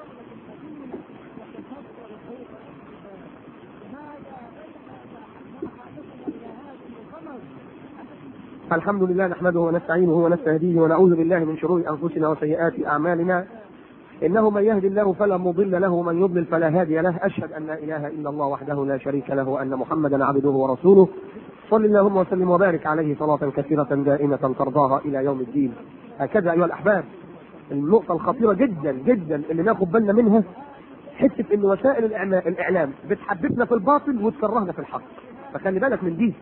الحمد لله نحمده ونستعينه ونستهديه ونعوذ بالله من شرور انفسنا وسيئات اعمالنا انه من يهد الله فلا مضل له ومن يضلل فلا هادي له اشهد ان لا اله الا الله وحده لا شريك له وان محمدا عبده ورسوله صل اللهم وسلم وبارك عليه صلاه كثيره دائمه ترضاها الى يوم الدين هكذا ايها الاحباب النقطه الخطيره جدا جدا اللي ناخد بالنا منها حته ان وسائل الإعما- الاعلام بتحببنا في الباطل وتكرهنا في الحق فخلي بالك من دي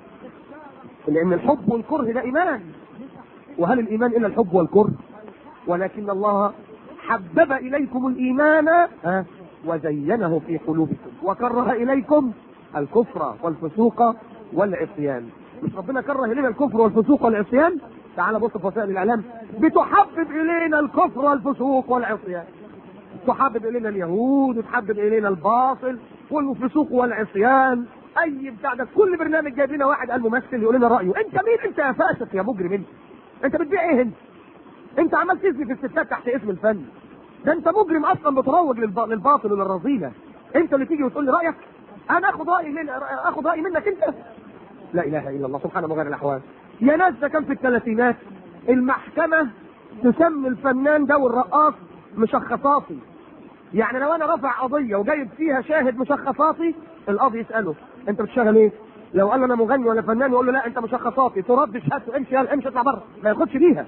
لان الحب والكره ده ايمان وهل الايمان الا الحب والكره ولكن الله حبب اليكم الايمان ها، وزينه في قلوبكم وكره اليكم الكفر والفسوق والعصيان مش ربنا كره الينا الكفر والفسوق والعصيان تعال بص في وسائل الاعلام بتحبب الينا الكفر والفسوق والعصيان تحبب الينا اليهود وتحبب الينا الباطل والفسوق والعصيان اي بتاع ده كل برنامج جايب لنا واحد قال ممثل يقول لنا رايه انت مين انت يا فاسق يا مجرم انت انت بتبيع ايه انت انت عمال تزني في الستات تحت اسم الفن ده انت مجرم اصلا بتروج للب... للباطل وللرذيله انت اللي تيجي وتقول لي رايك انا اخد رايي من اخد رايي منك انت لا اله الا الله سبحانه مغير الاحوال يا ناس ده كان في الثلاثينات المحكمه تسمي الفنان ده والرقاص مشخصاتي يعني لو انا رافع قضيه وجايب فيها شاهد مشخصاتي القاضي يساله انت بتشتغل ايه؟ لو قال له انا مغني ولا فنان يقول له لا انت مشخصاتي ترد شهادته امشي يلا امشي اطلع بره ما ياخدش بيها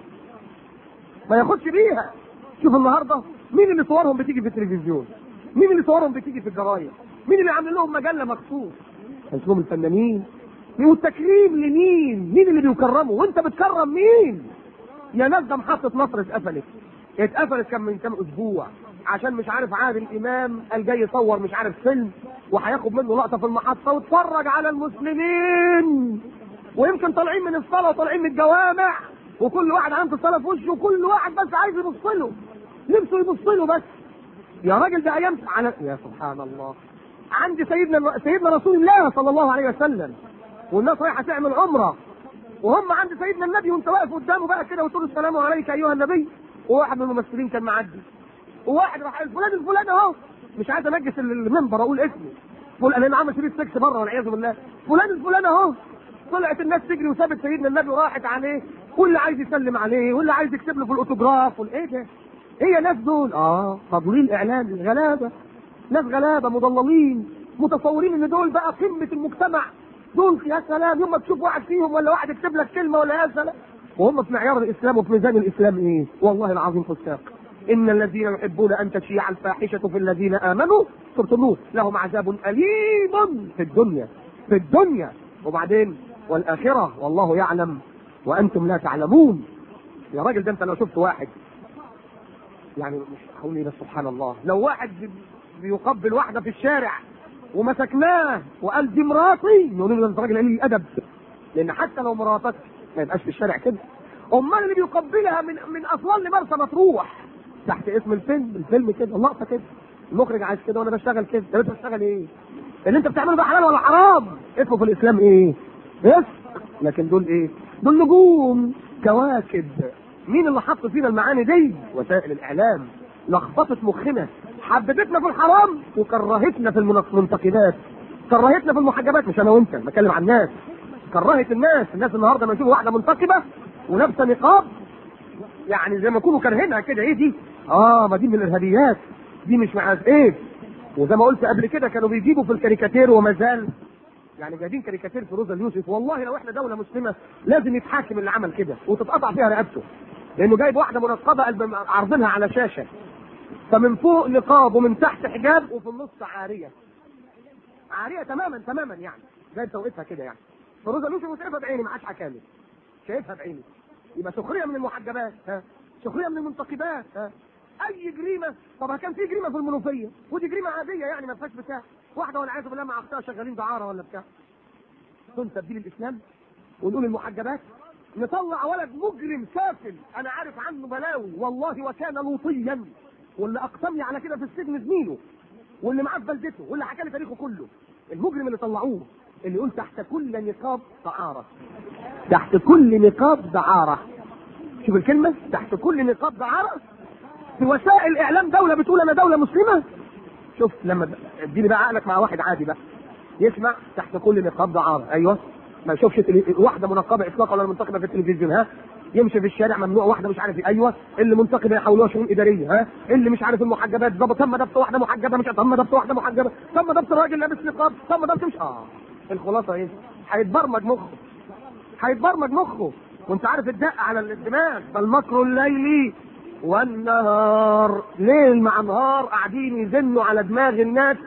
ما ياخدش بيها شوف النهارده مين اللي صورهم بتيجي في التلفزيون؟ مين اللي صورهم بتيجي في الجرايد؟ مين اللي عامل لهم مجله مخصوص؟ اسمهم الفنانين والتكريم لمين؟ مين اللي بيكرموا؟ وانت بتكرم مين؟ يا ناس ده محطة مصر اتقفلت اتقفلت كان من كام اسبوع عشان مش عارف عادل امام قال جاي يصور مش عارف فيلم وهياخد منه لقطه في المحطه واتفرج على المسلمين ويمكن طالعين من الصلاه وطالعين من الجوامع وكل واحد عنده الصلاه في وشه وكل واحد بس عايز يبص له نفسه يبص له بس يا راجل ده ايام على يا سبحان الله عند سيدنا سيدنا رسول الله صلى الله عليه وسلم والناس رايحه تعمل عمره وهم عند سيدنا النبي وانت واقف قدامه بقى كده وتقول السلام عليك ايها النبي وواحد من الممثلين كان معدي وواحد راح قال فلان الفلاني اهو مش عايز انجس المنبر اقول اسمه فلان انا عامل شريط سكس بره والعياذ بالله فلان الفلاني اهو طلعت الناس تجري وسابت سيدنا النبي وراحت عليه واللي عايز يسلم عليه واللي عايز يكتب له في الاوتوجراف والايه ده هي ناس دول اه تضليل اعلامي غلابه ناس غلابه مضللين متصورين ان دول بقى قمه المجتمع دول يا سلام يوم ما تشوف واحد فيهم ولا واحد يكتب لك كلمه ولا يا سلام وهم في معيار الاسلام وفي ميزان الاسلام ايه؟ والله العظيم فساق ان الذين يحبون ان تشيع الفاحشه في الذين امنوا سوره النور لهم عذاب اليم في الدنيا في الدنيا وبعدين والاخره والله يعلم وانتم لا تعلمون يا راجل ده انت لو شفت واحد يعني مش هقول ايه بس سبحان الله لو واحد بيقبل واحده في الشارع ومسكناه وقال دي مراتي نقول له انت راجل قليل الادب لان حتى لو مراتك ما يبقاش في الشارع كده امال اللي بيقبلها من من اسوان لمرسى مطروح تحت اسم الفيلم الفيلم كده اللقطه كده المخرج عايز كده وانا بشتغل كده طب انت بتشتغل ايه؟ اللي انت بتعمله ده حلال ولا حرام اسمه في الاسلام ايه بس لكن دول ايه دول نجوم كواكب مين اللي حط فينا المعاني دي وسائل الاعلام لخبطت مخنا حببتنا في الحرام وكرهتنا في المنتقدات كرهتنا في المحجبات مش انا وانت بتكلم عن الناس كرهت الناس الناس النهارده لما يشوفوا واحده منتقبه ولابسه نقاب يعني زي ما يكونوا كارهينها كده ايه دي اه ما دي من الارهابيات دي مش عارف ايه وزي ما قلت قبل كده كانوا بيجيبوا في الكاريكاتير وما زال يعني جايبين كاريكاتير في روزا اليوسف والله لو احنا دوله مسلمه لازم يتحاكم اللي عمل كده وتتقطع فيها رقبته لانه جايب واحده منقبه قلب عارضينها على شاشه فمن فوق نقاب ومن تحت حجاب وفي النص عاريه عاريه تماما تماما يعني جايب توقيتها كده يعني فروزا اليوسف شايفها بعيني ما عادش حكامي شايفها بعيني يبقى سخريه من المحجبات ها سخريه من المنتقبات ها اي جريمه طب كان في جريمه في المنوفيه ودي جريمه عاديه يعني ما فيهاش بتاع واحده والعياذ بالله مع اختها شغالين دعاره ولا بتاع تنسب دي للاسلام ونقول المحجبات نطلع ولد مجرم سافل انا عارف عنه بلاوي والله وكان لوطيا واللي اقسم لي على كده في السجن زميله واللي معاه في بلدته واللي حكى لي تاريخه كله المجرم اللي طلعوه اللي يقول تحت كل نقاب دعاره تحت كل نقاب دعاره شوف الكلمه تحت كل نقاب دعاره في وسائل اعلام دوله بتقول انا دوله مسلمه شوف لما اديني بقى عقلك مع واحد عادي بقى يسمع تحت كل نقاب دعاره ايوه ما يشوفش واحده منقبه اطلاقا ولا منتقبه في التلفزيون ها يمشي في الشارع ممنوع واحده مش عارف ايوه اللي منتقبه يحولوها شؤون اداريه ها اللي مش عارف المحجبات ظبط تم ضبط واحده محجبه مش تم ضبط واحده محجبه تم ضبط راجل لابس نقاب تم ضبط مش اه الخلاصه ايه؟ هيتبرمج مخه هيتبرمج مخه وانت عارف الدق على الدماغ فالمكر الليلي والنهار ليل مع نهار قاعدين يزنوا على دماغ الناس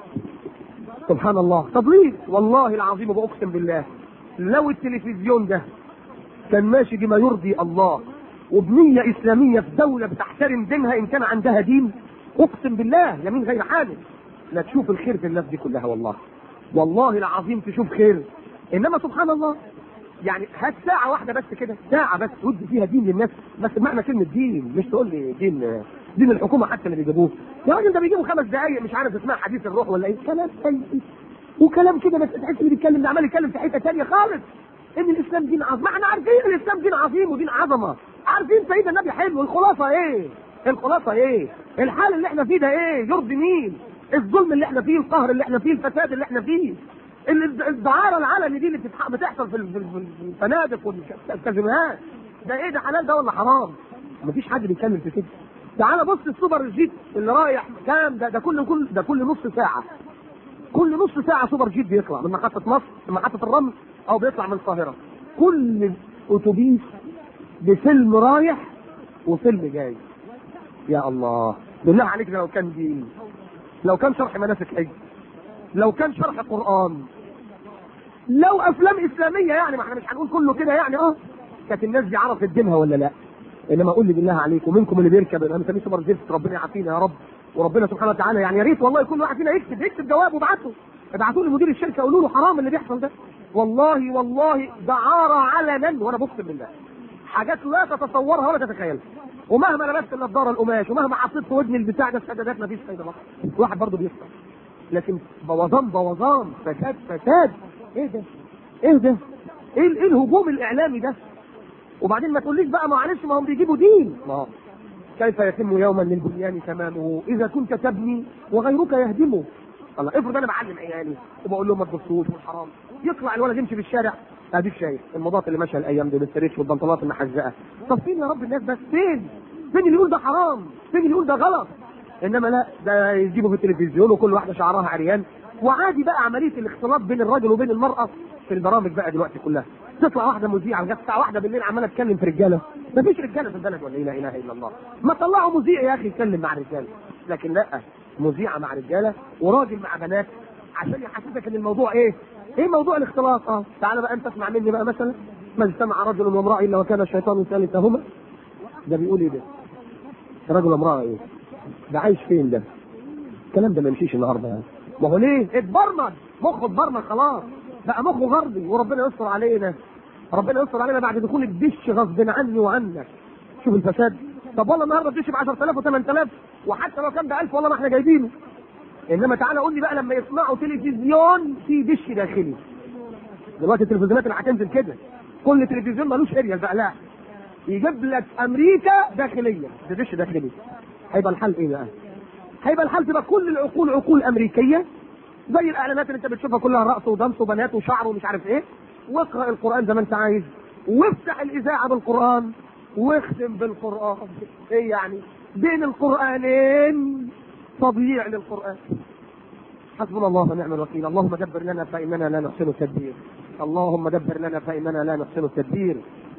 سبحان الله طب ليه والله العظيم وبأقسم بالله لو التلفزيون ده كان ماشي بما يرضي الله وبنية إسلامية في دولة بتحترم دينها إن كان عندها دين أقسم بالله يمين غير حامل لا تشوف الخير في الناس دي كلها والله والله العظيم تشوف خير إنما سبحان الله يعني هات ساعة واحدة بس كده ساعة بس ودي فيها دين للناس بس معنى كلمة دين مش تقول لي دين دين الحكومة حتى اللي بيجيبوه يا راجل ده بيجيبوا خمس دقايق مش عارف اسمها حديث الروح ولا ايه كلام سيء وكلام كده بس تحس اللي بيتكلم ده عمال يتكلم في حتة ثانية خالص ان الاسلام دين عظيم ما احنا عارفين الاسلام دين عظيم ودين عظمة عارفين سيدنا النبي حلو الخلاصة ايه الخلاصة ايه الحال اللي احنا فيه ده ايه يرضي مين الظلم اللي احنا فيه القهر اللي احنا فيه الفساد اللي احنا فيه الدعاره العلني دي اللي بتحصل في الفنادق والكازينوهات ده ايه ده حلال ده ولا حرام؟ مفيش حد بيتكلم في كده تعال بص السوبر جيت اللي رايح كام ده ده كل كل ده كل نص ساعه كل نص ساعه سوبر جيت بيطلع من محطه مصر من محطه الرمل او بيطلع من القاهره كل اتوبيس بفيلم رايح وفيلم جاي يا الله بالله عليك لو كان دين لو كان شرح مناسك حج لو كان شرح قرآن لو أفلام إسلامية يعني ما احنا مش هنقول كله كده يعني اه كانت الناس دي عرفت دينها ولا لا انما قول لي بالله عليكم منكم اللي بيركب انا مسميه سوبر جيت ربنا يعافينا يا رب وربنا سبحانه وتعالى يعني يا ريت والله كل واحد فينا يكتب يكتب جواب وابعته ابعتوا لمدير الشركه قولوا له حرام اللي بيحصل ده والله والله دعاره علنا وانا بقسم بالله حاجات لا تتصورها ولا تتخيلها ومهما لبست النضاره القماش ومهما حطيت في ودني البتاع ده السدادات مفيش فايده بقى الواحد برضه بيخسر لكن بوظان بوظان فساد فساد ايه ده؟ ايه ده؟ ايه, إيه الهجوم الاعلامي ده؟ وبعدين ما تقوليش بقى معلش ما هم بيجيبوا دين ما كيف يتم يوما للبنيان تمامه اذا كنت تبني وغيرك يهدمه الله افرض انا بعلم عيالي وبقول لهم ما تبصوش والحرام يطلع الولد يمشي في الشارع اديك شايف الموضات اللي ماشيه الايام دي بالسريش والبنطلونات المحزقه طب فين يا رب الناس بس فين؟ فين اللي يقول ده حرام؟ فين اللي يقول ده غلط؟ انما لا ده يجيبوا في التلفزيون وكل واحده شعرها عريان وعادي بقى عمليه الاختلاط بين الرجل وبين المراه في البرامج بقى دلوقتي كلها تطلع واحده مذيعه لغايه الساعه واحده بالليل عماله تتكلم في رجاله مفيش رجاله في البلد ولا لا اله الا الله ما طلعوا مذيع يا اخي يتكلم مع رجاله لكن لا مذيعه مع رجاله وراجل مع بنات عشان يحسسك ان الموضوع ايه؟ ايه موضوع الاختلاط اه تعالى بقى انت اسمع مني بقى مثلا ما اجتمع رجل وامراه الا وكان الشيطان ثالثهما ده بيقول ايه ده؟ رجل وامراه ايه؟ ده عايش فين ده؟ الكلام ده ما يمشيش النهارده يعني ما هو ليه؟ اتبرمج مخه اتبرمج خلاص بقى مخه غربي وربنا يستر علينا ربنا يستر علينا بعد دخول الدش غصب عني وعنك شوف الفساد طب والله النهارده الدش ب 10000 و8000 وحتى لو كان ب 1000 والله ما احنا جايبينه انما تعالى قول لي بقى لما يصنعوا تلفزيون في دش داخلي دلوقتي التلفزيونات اللي هتنزل كده كل تلفزيون ملوش اريال بقى لا يجيب لك امريكا داخليه ده دش داخلي هيبقى الحل ايه بقى؟ هيبقى الحل تبقى كل العقول عقول امريكيه زي الاعلانات اللي انت بتشوفها كلها رقص ودمس وبنات وشعر ومش عارف ايه واقرا القران زي ما انت عايز وافتح الاذاعه بالقران واختم بالقران ايه يعني؟ بين القرانين تضييع للقران حسبنا الله ونعم الوكيل اللهم دبر لنا فاننا لا نحسن التدبير اللهم دبر لنا فاننا لا نحسن التدبير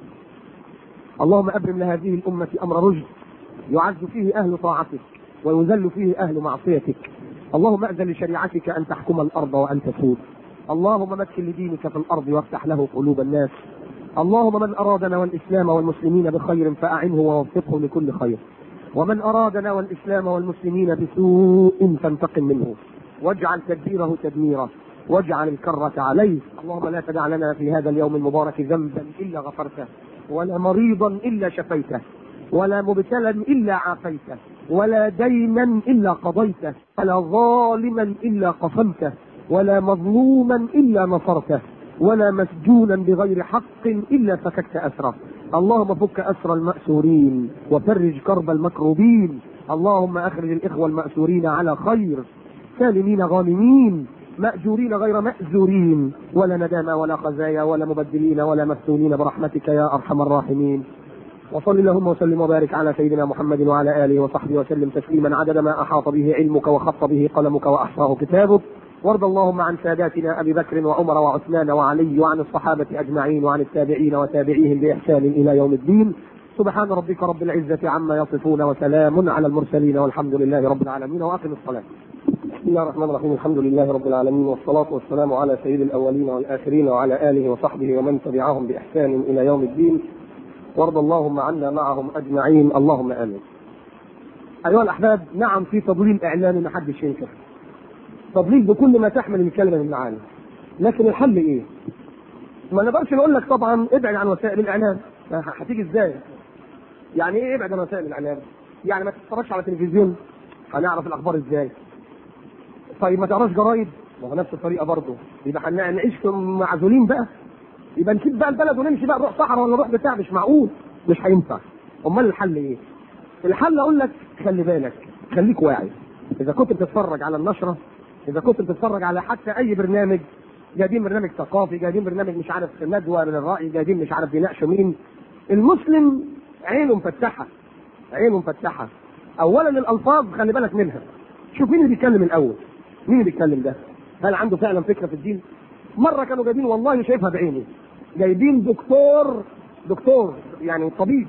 اللهم ابرم لهذه الامه امر رشد يعز فيه اهل طاعتك ويذل فيه اهل معصيتك اللهم اذن لشريعتك ان تحكم الارض وان تسود اللهم مكن لدينك في الارض وافتح له قلوب الناس اللهم من ارادنا والاسلام والمسلمين بخير فاعنه ووفقه لكل خير ومن ارادنا والاسلام والمسلمين بسوء فانتقم منه واجعل تدبيره تدميرا واجعل الكرة عليه اللهم لا تدع لنا في هذا اليوم المبارك ذنبا إلا غفرته ولا مريضا إلا شفيته ولا مبتلا إلا عافيته ولا دينا إلا قضيته ولا ظالما إلا قسمته ولا مظلوما إلا نصرته ولا مسجونا بغير حق إلا فككت أسره اللهم فك أسر المأسورين وفرج كرب المكروبين اللهم أخرج الإخوة المأسورين على خير سالمين غانمين مأجورين غير مأزورين ولا ندامة ولا خزايا ولا مبدلين ولا مفتونين برحمتك يا أرحم الراحمين وصل اللهم وسلم وبارك على سيدنا محمد وعلى آله وصحبه وسلم تسليما عدد ما أحاط به علمك وخط به قلمك وأحصاه كتابك وارض اللهم عن ساداتنا أبي بكر وعمر وعثمان وعلي وعن الصحابة أجمعين وعن التابعين وتابعيهم بإحسان إلى يوم الدين سبحان ربك رب العزة عما يصفون وسلام على المرسلين والحمد لله رب العالمين وأقم الصلاة بسم الله الرحمن الرحيم الحمد لله رب العالمين والصلاة والسلام على سيد الأولين والآخرين وعلى آله وصحبه ومن تبعهم بإحسان إلى يوم الدين وارض اللهم عنا معهم أجمعين اللهم آمين أيها الأحباب نعم في تضليل إعلامي ما حدش ينكر تضليل بكل ما تحمل الكلمة من معاني لكن الحل إيه؟ ما نقدرش نقول لك طبعا ابعد عن وسائل الإعلام هتيجي إزاي؟ يعني إيه ابعد عن وسائل الإعلام؟ يعني ما تتفرجش على تلفزيون هنعرف الأخبار إزاي؟ طيب ما تقراش جرايد ما هو نفس الطريقه برضه يبقى هنعيش معزولين بقى يبقى نسيب بقى البلد ونمشي بقى نروح صحراء ولا نروح بتاع مش معقول مش هينفع امال الحل ايه؟ الحل اقول لك خلي بالك خليك واعي اذا كنت بتتفرج على النشره اذا كنت بتتفرج على حتى اي برنامج جايبين برنامج ثقافي جايبين برنامج مش عارف ندوه من الراي جايبين مش عارف بيناقشوا مين المسلم عينه مفتحه عينه مفتحه اولا الالفاظ خلي بالك منها شوف مين اللي بيتكلم الاول مين اللي بيتكلم ده؟ هل عنده فعلا فكره في الدين؟ مره كانوا جايبين والله شايفها بعيني جايبين دكتور دكتور يعني طبيب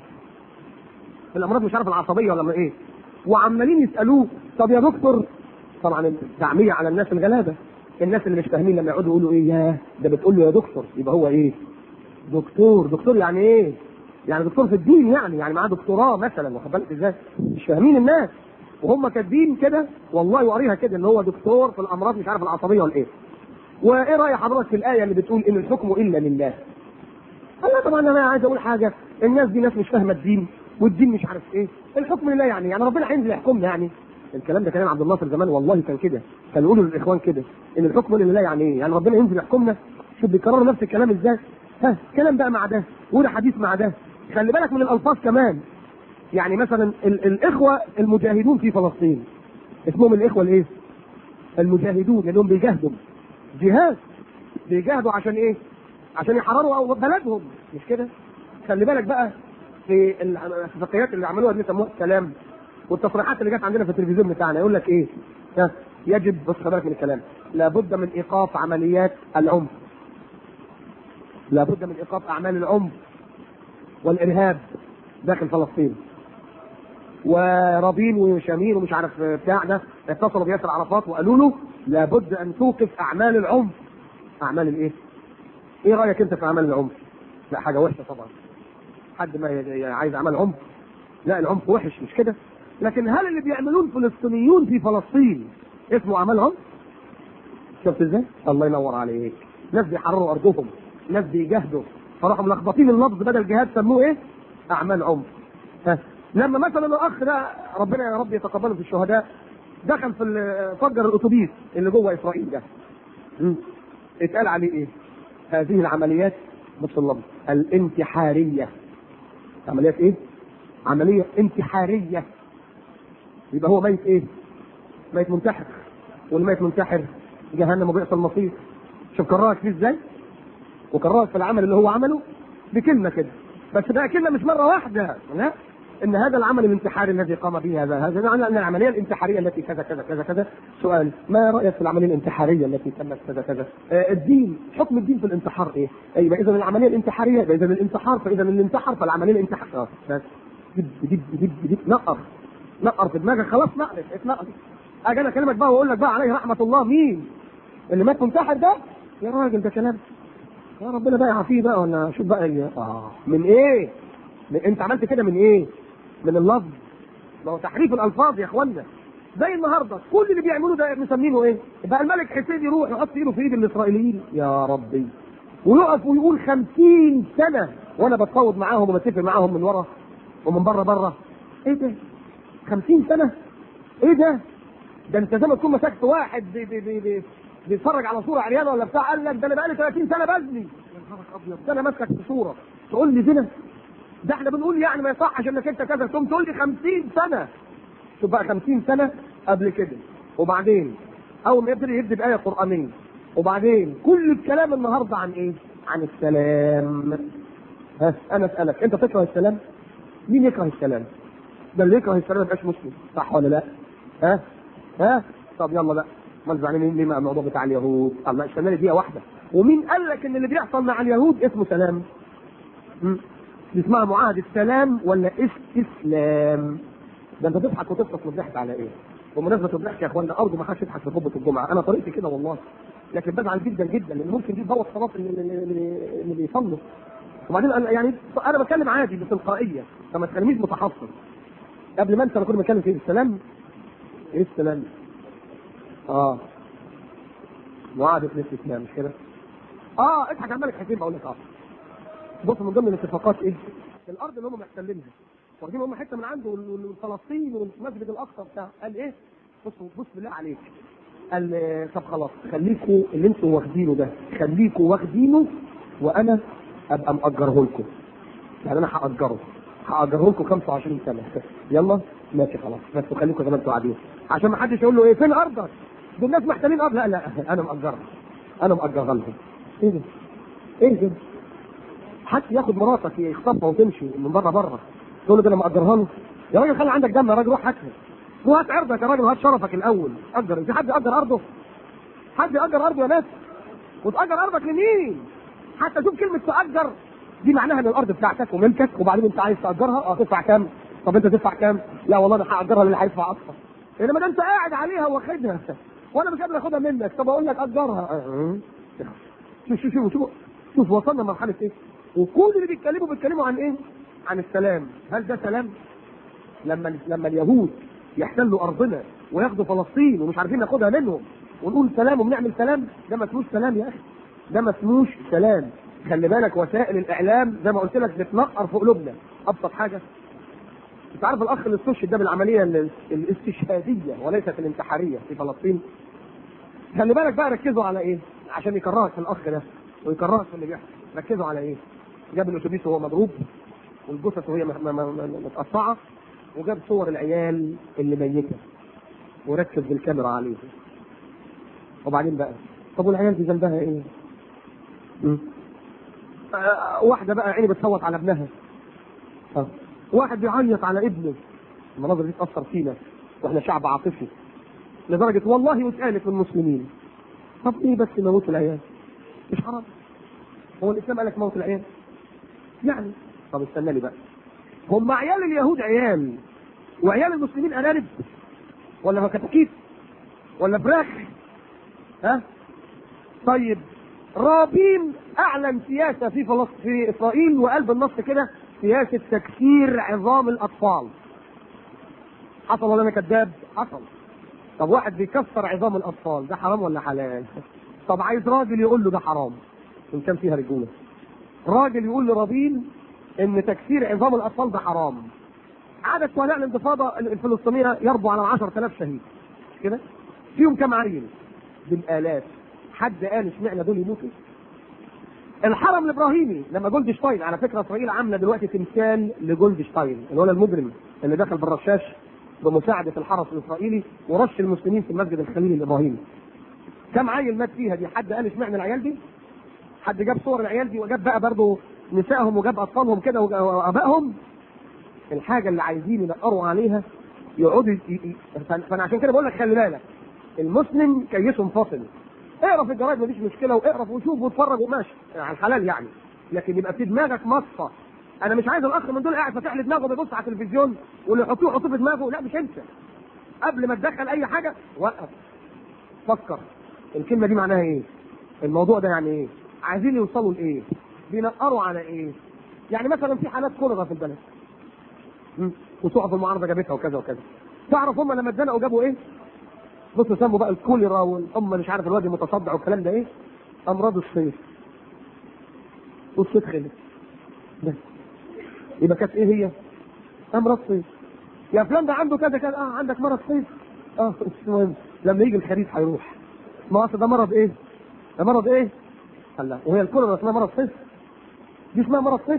في الامراض مش عارف العصبيه ولا من ايه وعمالين يسالوه طب يا دكتور طبعا التعميه على الناس الغلابه الناس اللي مش فاهمين لما يقعدوا يقولوا ايه ياه ده بتقول له يا دكتور يبقى هو ايه؟ دكتور دكتور يعني ايه؟ يعني دكتور في الدين يعني يعني معاه دكتوراه مثلا واخد بالك ازاي؟ مش فاهمين الناس وهم كاتبين كده والله وقريها كده ان هو دكتور في الامراض مش عارف العصبيه ولا ايه. وايه راي حضرتك في الايه اللي بتقول ان الحكم الا لله؟ قال لا طبعا انا عايز اقول حاجه الناس دي ناس مش فاهمه الدين والدين مش عارف ايه الحكم لله يعني يعني ربنا هينزل يحكمنا يعني الكلام ده كلام عبد الناصر زمان والله كان كده كان يقولوا للاخوان كده ان الحكم لله يعني ايه؟ يعني ربنا ينزل يحكمنا شوف بيكرروا نفس الكلام ازاي؟ ها كلام بقى مع ده وده حديث مع ده خلي بالك من الالفاظ كمان يعني مثلا ال- الاخوه المجاهدون في فلسطين اسمهم الاخوه الايه؟ المجاهدون لانهم بيجاهدوا جهاد بيجاهدوا عشان ايه؟ عشان يحرروا أو بلدهم مش كده؟ خلي بالك بقى في الاتفاقيات اللي عملوها دي سموها السلام والتصريحات اللي جت عندنا في التلفزيون بتاعنا يقول لك ايه؟ ها، يجب بص خلي بالك من الكلام لابد من ايقاف عمليات العنف لابد من ايقاف اعمال العنف والارهاب داخل فلسطين ورابين وشامين ومش عارف بتاع ده اتصلوا بياسر عرفات وقالوا له لابد ان توقف اعمال العنف اعمال الايه؟ ايه رايك انت في اعمال العنف؟ لا حاجه وحشه طبعا حد ما ي- عايز اعمال عنف لا العنف وحش مش كده لكن هل اللي بيعملون فلسطينيون في فلسطين اسمه اعمال عنف؟ شفت ازاي؟ الله ينور عليك ناس بيحرروا ارضهم ناس بيجاهدوا فراحوا ملخبطين اللفظ بدل جهاد سموه ايه؟ اعمال عنف ها لما مثلا الاخ ده ربنا يا رب يتقبله في الشهداء دخل في ال- فجر الاتوبيس اللي جوه اسرائيل ده مم. اتقال عليه ايه؟ هذه العمليات بص اللفظ الانتحاريه عمليات ايه؟ عمليه انتحاريه يبقى هو ميت ايه؟ ميت منتحر والميت منتحر جهنم وبئس المصير شوف كرهك فيه ازاي؟ وكرهك في العمل اللي هو عمله بكلمه كده بس بقى كلمه مش مره واحده لا ان هذا العمل الانتحاري الذي قام به هذا هذا معنى ان العمليه الانتحاريه التي كذا كذا كذا كذا سؤال ما رايك في العمليه الانتحاريه التي تمت كذا كذا آه الدين حكم الدين في الانتحار ايه؟ ايوه اذا العمليه الانتحاريه يبقى اذا الانتحار فاذا اللي انتحر فالعمليه الانتحار اه بس دب دب دب دب نقر نقر في دماغك خلاص نقرت اتنقر اجي انا اكلمك بقى واقول لك بقى عليه رحمه الله مين؟ اللي مات منتحر ده؟ يا راجل ده كلام يا ربنا بقى يعافيه بقى ولا شوف بقى إيه؟ اه من ايه؟ من انت عملت كده من ايه؟ من اللفظ ما هو تحريف الالفاظ يا اخوانا زي النهارده كل اللي بيعملوه ده مسمينه ايه؟ بقى الملك حسين يروح يحط ايده في ايد الاسرائيليين يا ربي ويقف ويقول خمسين سنه وانا بتفاوض معاهم وبتفق معاهم من ورا ومن بره بره ايه ده؟ خمسين سنه؟ ايه ده؟ ده انت زي ما تكون مسكت واحد بي بي بي بي بيتفرج على صوره عريانه ولا بتاع قال لك ده انا بقالي 30 سنه بزني يا نهارك ابيض ده انا ماسكك في صوره تقول لي زنا ده احنا بنقول يعني ما يصحش انك انت كذا تقوم تقول لي 50 سنه شوف بقى 50 سنه قبل كده وبعدين اول ما يبتدي يكذب ايه قرانيه وبعدين كل الكلام النهارده عن ايه؟ عن السلام ها انا اسالك انت تكره السلام؟ مين يكره السلام؟ ده اللي يكره السلام ما يبقاش مسلم صح ولا لا؟ ها؟ ها؟ طب يلا بقى ما زعلانين ليه مع الموضوع بتاع اليهود؟ الله الشمال دقيقه واحده ومين قال لك ان اللي بيحصل مع اليهود اسمه سلام؟ مم. دي اسمها معاهدة سلام ولا استسلام؟ ده انت تضحك وتفطس من الضحك على ايه؟ بمناسبة الضحك يا اخوانا ارجو ما حدش يضحك في خطبة الجمعة، انا طريقتي كده والله. لكن بزعل جدا جدا لان ممكن دي تبوظ صلاة اللي, اللي, اللي, اللي بيصلوا. وبعدين انا يعني انا بتكلم عادي بتلقائية فما تكلمنيش متحفظ. قبل ما انت انا كنت بتكلم في السلام ايه السلام؟ اه معاهدة الاستسلام مش كده؟ اه اضحك على الملك حسين بقول لك اه بص من ضمن الاتفاقات ايه؟ الارض اللي هم محتلينها واخدين هم حته من عنده وال- وفلسطين والمسجد الاقصى بتاع قال ايه؟ بص بص بالله عليك قال آه، طب خلاص خليكوا اللي انتوا واخدينه ده خليكوا واخدينه وانا ابقى مأجره لكم يعني انا هأجره هأجره لكم 25 سنه يلا ماشي خلاص بس خليكم زي ما انتوا قاعدين عشان ما حدش يقول له ايه فين ارضك؟ دول الناس محتلين ارض لا لا انا مأجرها انا مأجرها لهم ايه ده؟ ايه ده؟ حد ياخد مراتك يخطفها وتمشي من بره بره تقول له ده انا مأجرها له يا راجل خلي عندك دم يا راجل روح هاتها روح هات عرضك يا راجل وهات شرفك الاول اجر في حد يأجر ارضه حد يأجر ارضه يا ناس وتأجر ارضك لمين حتى شوف كلمة تأجر دي معناها ان الارض بتاعتك وملكك وبعدين انت عايز تأجرها اه تدفع كام طب انت تدفع كام لا والله انا هأجرها للي هيدفع اكتر انما ده انت قاعد عليها واخدها وانا مش قادر اخدها منك طب اقول لك اجرها آه. شوف شوف شوف شوف شوف وصلنا لمرحله ايه وكل اللي بيتكلموا بيتكلموا عن ايه عن السلام هل ده سلام لما لما اليهود يحتلوا ارضنا وياخدوا فلسطين ومش عارفين ناخدها منهم ونقول سلام وبنعمل سلام ده ما اسموش سلام يا اخي ده ما اسموش سلام خلي بالك وسائل الاعلام زي ما قلت لك بتنقر في قلوبنا ابسط حاجه انت عارف الاخ اللي استشهد ده بالعمليه ال- الاستشهاديه وليست الانتحاريه في فلسطين خلي بالك بقى ركزوا على ايه عشان يكرهك في الاخ ده ويكرهك في اللي بيحصل ركزوا على ايه جاب الاتوبيس وهو مضروب والجثث وهي م- م- م- متقطعه وجاب صور العيال اللي ميته وركز بالكاميرا عليهم وبعدين بقى طب والعيال دي ذنبها ايه؟ مم. آه، واحده بقى عيني بتصوت على ابنها آه. واحد بيعيط على ابنه المناظر دي تاثر فينا واحنا شعب عاطفي لدرجه والله واتقالت للمسلمين طب ايه بس موت العيال مش حرام هو الاسلام قال لك موت العيال يعني طب استنى لي بقى هم عيال اليهود عيال وعيال المسلمين ارانب ولا كتاكيت ولا فراخ ها طيب رابين اعلن سياسه في فلسطين في اسرائيل وقال بالنص كده سياسه تكسير عظام الاطفال حصل ولا انا كذاب؟ حصل طب واحد بيكسر عظام الاطفال ده حرام ولا حلال؟ طب عايز راجل يقول له ده حرام ان كان فيها رجوله راجل يقول لرابين ان تكسير عظام الاطفال ده حرام عدد شهداء الانتفاضه الفلسطينيه يربو على 10000 شهيد كده فيهم كم عيل بالالاف حد قال اشمعنى دول يموتوا الحرم الابراهيمي لما جولدشتاين على فكره اسرائيل عامله دلوقتي تمثال لجولدشتاين اللي هو المجرم اللي دخل بالرشاش بمساعده الحرس الاسرائيلي ورش المسلمين في المسجد الخليل الابراهيمي كم عيل مات فيها دي حد قال اشمعنى العيال دي حد جاب صور العيال دي وجاب بقى برضه نسائهم وجاب اطفالهم كده وابائهم الحاجه اللي عايزين ينقروا عليها يقعدوا ي- ي- فانا عشان كده بقول لك خلي بالك المسلم كيسه منفصل اقرا في الجرايد مفيش مشكله واقرا وشوف واتفرج وماشي على الحلال يعني لكن يبقى في دماغك مصفى انا مش عايز الاخ من دول قاعد فاتح لي دماغه بيبص على التلفزيون واللي يحطوه يحطوه في دماغه لا مش انت قبل ما تدخل اي حاجه وقف فكر الكلمه دي معناها ايه الموضوع ده يعني ايه عايزين يوصلوا لايه بينقروا على ايه يعني مثلا في حالات كوليرا في البلد مم. وتقف المعارضه جابتها وكذا وكذا تعرف هم لما اتزنقوا جابوا ايه بصوا سموا بقى الكوليرا والام مش عارف الواد المتصدع والكلام ده ايه امراض الصيف والصيف خلص بس يبقى كانت ايه هي امراض صيف يا فلان ده عنده كذا كذا اه عندك مرض صيف اه مش مهم لما يجي الخريف هيروح ما اصل ده مرض ايه ده مرض ايه قال لا وهي الكوليرا اسمها مرض صيف دي اسمها مرض صيف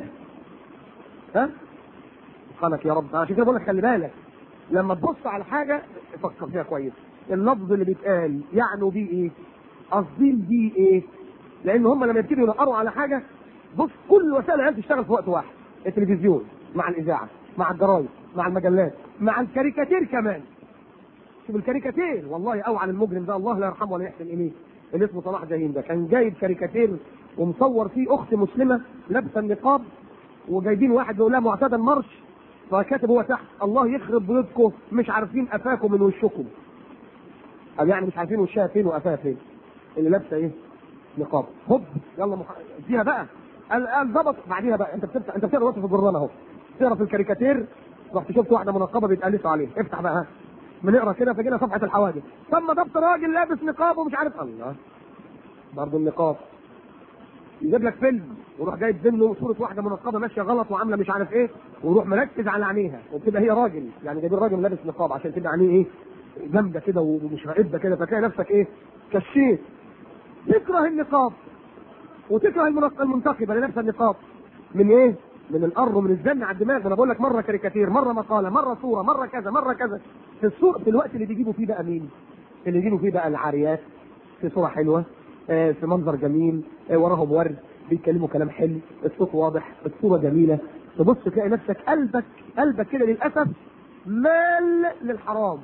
ها سبحانك يا رب عشان كده بقول لك خلي بالك لما تبص على حاجه فكر فيها كويس اللفظ اللي بيتقال يعنوا بيه ايه قاصدين بيه ايه لان هم لما يبتدوا ينقروا على حاجه بص كل وسائل العلم تشتغل في وقت واحد التلفزيون مع الاذاعه مع الجرايد مع المجلات مع الكاريكاتير كمان شوف الكاريكاتير والله اوعى المجرم ده الله لا يرحمه ولا يحسن اليه اللي اسمه صلاح جاهين ده كان جايب كاريكاتير ومصور فيه اخت مسلمه لابسه النقاب وجايبين واحد بيقول لها معتدى المرش فكاتب هو تحت الله يخرب بيوتكم مش عارفين قفاكم من وشكم قال يعني مش عارفين وشها فين وقفاها فين اللي لابسه ايه نقاب هوب يلا مح... اديها بقى قال قال ضبط بعديها بقى انت بتفتح انت بتقرا دلوقتي في الجرنان اهو تقرا في الكاريكاتير رحت شفت واحده منقبه بيتقلسوا عليه افتح بقى ها بنقرا كده فجينا صفحه الحوادث ثم ضبط راجل لابس نقاب ومش عارف الله برضه النقاب يجيب لك فيلم ويروح جايب منه صوره واحده منقبه ماشيه غلط وعامله مش عارف ايه ويروح مركز على عينيها وبتبقى هي راجل يعني جايبين راجل لابس نقاب عشان تبقى عينيه ايه جامده كده ومش راقبه كده فتلاقي نفسك ايه كشيت تكره النقاب وتكره المنق- المنتقبه اللي لابسه النقاب من ايه؟ من القر ومن الزن على الدماغ انا بقول لك مره كاريكاتير مره مقاله مره صوره مره كذا مره كذا في الصور في الوقت اللي بيجيبوا فيه بقى مين؟ اللي يجيبوا فيه بقى العاريات في صوره حلوه آه، في منظر جميل آه، وراهم ورد بيتكلموا كلام حلو الصوت واضح الصوره جميله تبص تلاقي نفسك قلبك قلبك كده للاسف مال للحرام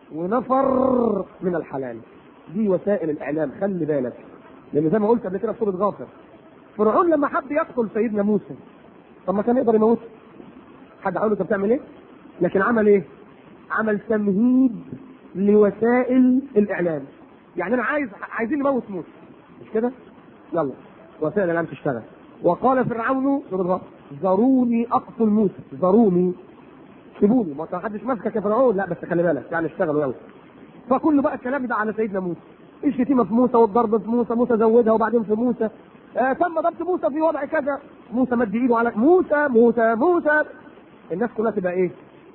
ونفر من الحلال دي وسائل الاعلام خلي بالك لان زي ما قلت قبل كده في سوره غافر فرعون لما حب يقتل سيدنا موسى طب ما كان يقدر يموته حد قال له انت بتعمل ايه؟ لكن عمل ايه؟ عمل تمهيد لوسائل الاعلام يعني انا عايز عايزين نموت موسى مش كده؟ يلا وسائل الاعلام تشتغل وقال فرعون سورة غافر ذروني اقتل موسى ذروني سيبوني ما كان حدش ماسكك يا فرعون لا بس خلي بالك يعني اشتغلوا يلا فكل بقى الكلام ده على سيدنا موسى الشتيمه في موسى والضرب في موسى موسى زودها وبعدين في موسى آه تم ضبط موسى في وضع كذا موسى مد ايده على موسى موسى موسى الناس كلها تبقى ايه؟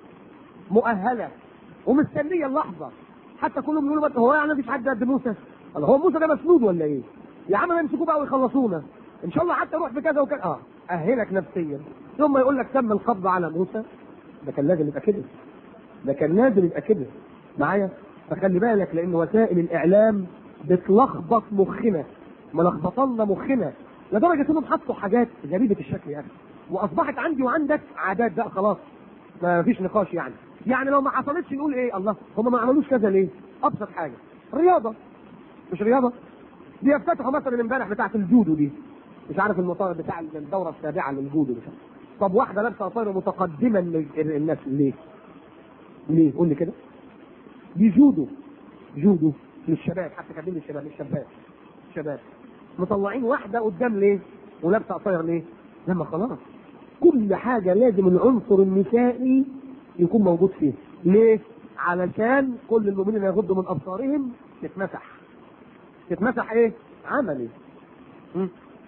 مؤهله ومستنيه اللحظه حتى كلهم يقولوا بس هو يعني مفيش حد قد موسى؟ الله هو موسى ده مسنود ولا ايه؟ يا عم ما يمسكوه بقى ويخلصونا ان شاء الله حتى روح بكذا وكذا اه اهلك نفسيا ثم يقول لك تم القبض على موسى ده كان لازم يبقى كده ده كان لازم يبقى كده معايا فخلي بالك لان وسائل الاعلام بتلخبط مخنا ملخبطنا مخنا لدرجه انهم حطوا حاجات غريبه الشكل يا اخي واصبحت عندي وعندك عادات بقى خلاص ما فيش نقاش يعني يعني لو ما حصلتش نقول ايه الله هم ما عملوش كذا ليه ابسط حاجه رياضه مش رياضه بيفتتحوا مثلا امبارح بتاعه الجودو دي مش عارف المطار بتاع الدوره السابعه للجودو مش عارف. طب واحده لابسه قصير متقدمه للناس ليه؟ ليه؟ قول لي كده دي جودو جودو للشباب حتى كاتبين للشباب للشباب شباب مطلعين واحده قدام ليه؟ ولابسه قصير ليه؟ لما خلاص كل حاجه لازم العنصر النسائي يكون موجود فيه ليه؟ علشان كل المؤمنين يغضوا من ابصارهم تتمسح تتمسح ايه؟ عملي م?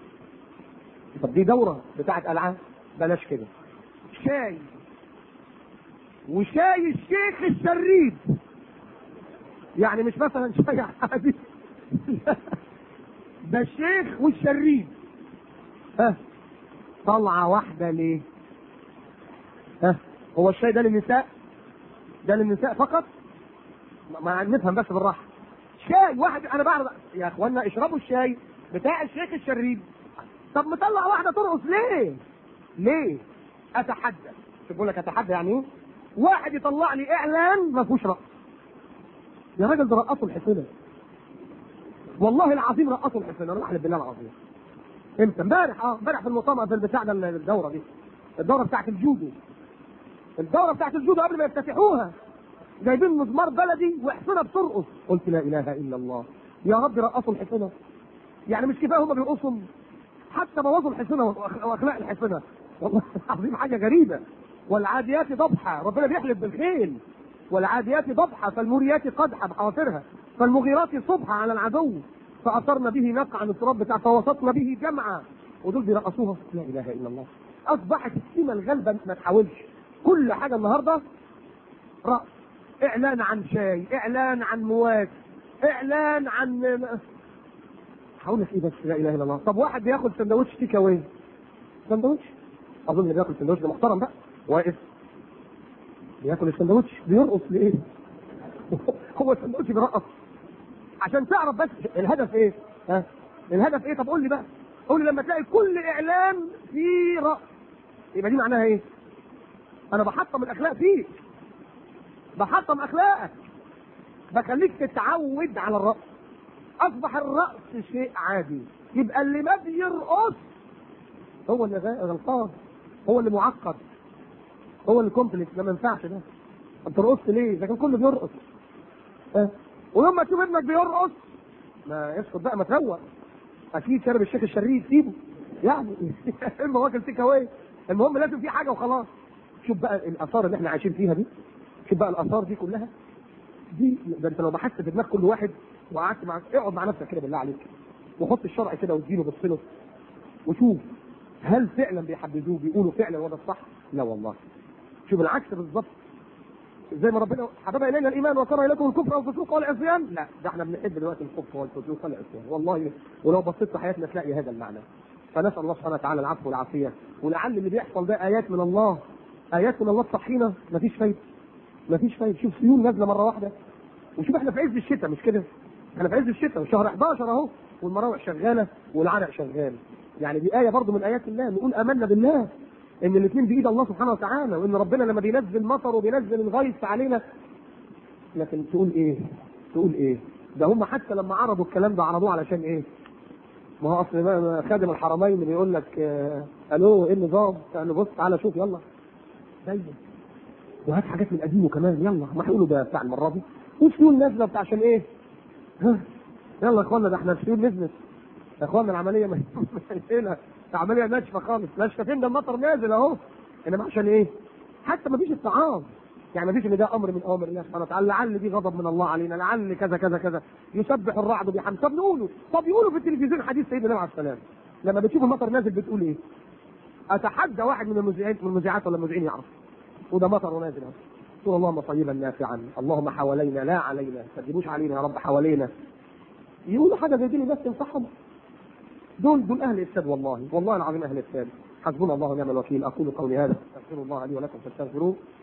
طب دي دوره بتاعت العاب بلاش كده شاي وشاي الشيخ الشريد يعني مش مثلا شاي عادي ده الشيخ والشريف ها طلعه واحده ليه؟ ها هو الشاي ده للنساء؟ ده للنساء فقط؟ ما نفهم بس بالراحه شاي واحد انا بعرض يا اخوانا اشربوا الشاي بتاع الشيخ الشريف طب مطلع واحده ترقص ليه؟ ليه؟ اتحدى شوف بقول لك اتحدى يعني ايه؟ واحد يطلع لي اعلان ما فيهوش رقص يا راجل ده رقصوا الحسنه والله العظيم رقصوا الحسنه انا احلف بالله العظيم امتى؟ امبارح اه امبارح في المؤتمر في البتاع ده الدوره دي الدوره بتاعت الجودو الدوره بتاعت الجودو قبل ما يفتتحوها جايبين مزمار بلدي وحصنه بترقص قلت لا اله الا الله يا رب رقصوا الحصنه يعني مش كفايه هم بيرقصوا حتى بوظوا الحصنه واخلاق الحصنه والله العظيم حاجه غريبه والعاديات ضبحه ربنا بيحلف بالخيل والعاديات ضبحه فالموريات قدحه بحوافرها فالمغيرات صبحه على العدو فاثرنا به نقعا التراب بتاع فوسطنا به جمعا ودول بيرقصوها لا اله الا الله اصبحت السيمه الغلبه ما تحاولش كل حاجه النهارده رأس اعلان عن شاي اعلان عن مواس اعلان عن هقول لك ايه بس لا اله الا الله طب واحد بياخد سندوتش تيك اواي سندوتش اظن اللي بياكل سندوتش ده محترم بقى واقف بياكل السندوتش بيرقص ليه؟ هو السندوتش بيرقص عشان تعرف بس الهدف ايه؟ ها؟ الهدف ايه؟ طب قول لي بقى قول لي لما تلاقي كل اعلان فيه رقص يبقى دي معناها ايه؟ انا بحطم الاخلاق فيك بحطم اخلاقك بخليك تتعود على الرقص اصبح الرقص شيء عادي يبقى اللي ما بيرقص هو اللي غلطان هو اللي معقد هو اللي كومبلكس ده ما ينفعش ده انت رقصت ليه؟ اذا كان كله بيرقص أه؟ ويوم ما تشوف ابنك بيرقص ما اسكت بقى ما تروق اكيد شارب الشيخ الشريف سيبه يعني اما واكل تيك اواي المهم لازم في حاجه وخلاص شوف بقى الاثار اللي احنا عايشين فيها دي شوف بقى الاثار دي كلها دي ده انت لو بحثت في دماغ كل واحد وقعدت مع اقعد مع نفسك كده بالله عليك وحط الشرع كده واديله بص له وشوف هل فعلا بيحددوه بيقولوا فعلا وده الصح؟ لا والله شوف العكس بالظبط زي ما ربنا حبب الينا الايمان وكره اليكم الكفر والفسوق والعصيان لا ده احنا بنحب دلوقتي الكفر والفسوق والعصيان والله ولو بصيت في حياتنا تلاقي هذا المعنى فنسال الله سبحانه وتعالى العفو والعافيه ولعل اللي بيحصل ده ايات من الله ايات من الله تصحينا مفيش فايده مفيش فايده شوف سيول نازله مره واحده وشوف احنا في عز الشتاء مش كده احنا في عز الشتاء وشهر 11 اهو والمراوح شغاله والعرق شغال يعني دي ايه برضه من ايات الله نقول امنا بالله ان الاثنين بايد الله سبحانه وتعالى وان ربنا لما بينزل مطر وبينزل الغيث علينا لكن تقول ايه؟ تقول ايه؟ ده هم حتى لما عرضوا الكلام ده عرضوه علشان ايه؟ ما هو اصل خادم الحرمين بيقول لك آه الو ايه النظام؟ يعني بص تعالى شوف يلا دايما وهات حاجات من قديمه كمان يلا ما هيقولوا ده بتاع المره دي والسيول نازله بتاع عشان ايه؟ ها يلا يا اخوانا ده احنا السيول نزلت يا اخوانا العمليه ما هنا عمليه ناشفه خالص ناشفه فين ده المطر نازل اهو انما عشان ايه؟ حتى ما فيش اتعاظ يعني ما فيش ان ده امر من اوامر الله سبحانه وتعالى لعل دي غضب من الله علينا لعل كذا كذا كذا يسبح الرعد بحمد طب نقوله طب يقولوا في التلفزيون حديث سيدنا النبي عليه السلام لما بتشوف المطر نازل بتقول ايه؟ اتحدى واحد من المذيعين من المذيعات ولا المذيعين يعرف وده مطر ونازل اهو تقول اللهم طيبا نافعا اللهم حوالينا لا علينا ما تجيبوش علينا يا رب حوالينا يقولوا حاجه زي دي بس تنصحهم دول دول اهل افساد والله والله العظيم اهل افساد حسبنا الله ونعم الوكيل اقول قولي هذا استغفر الله لي ولكم فاستغفروه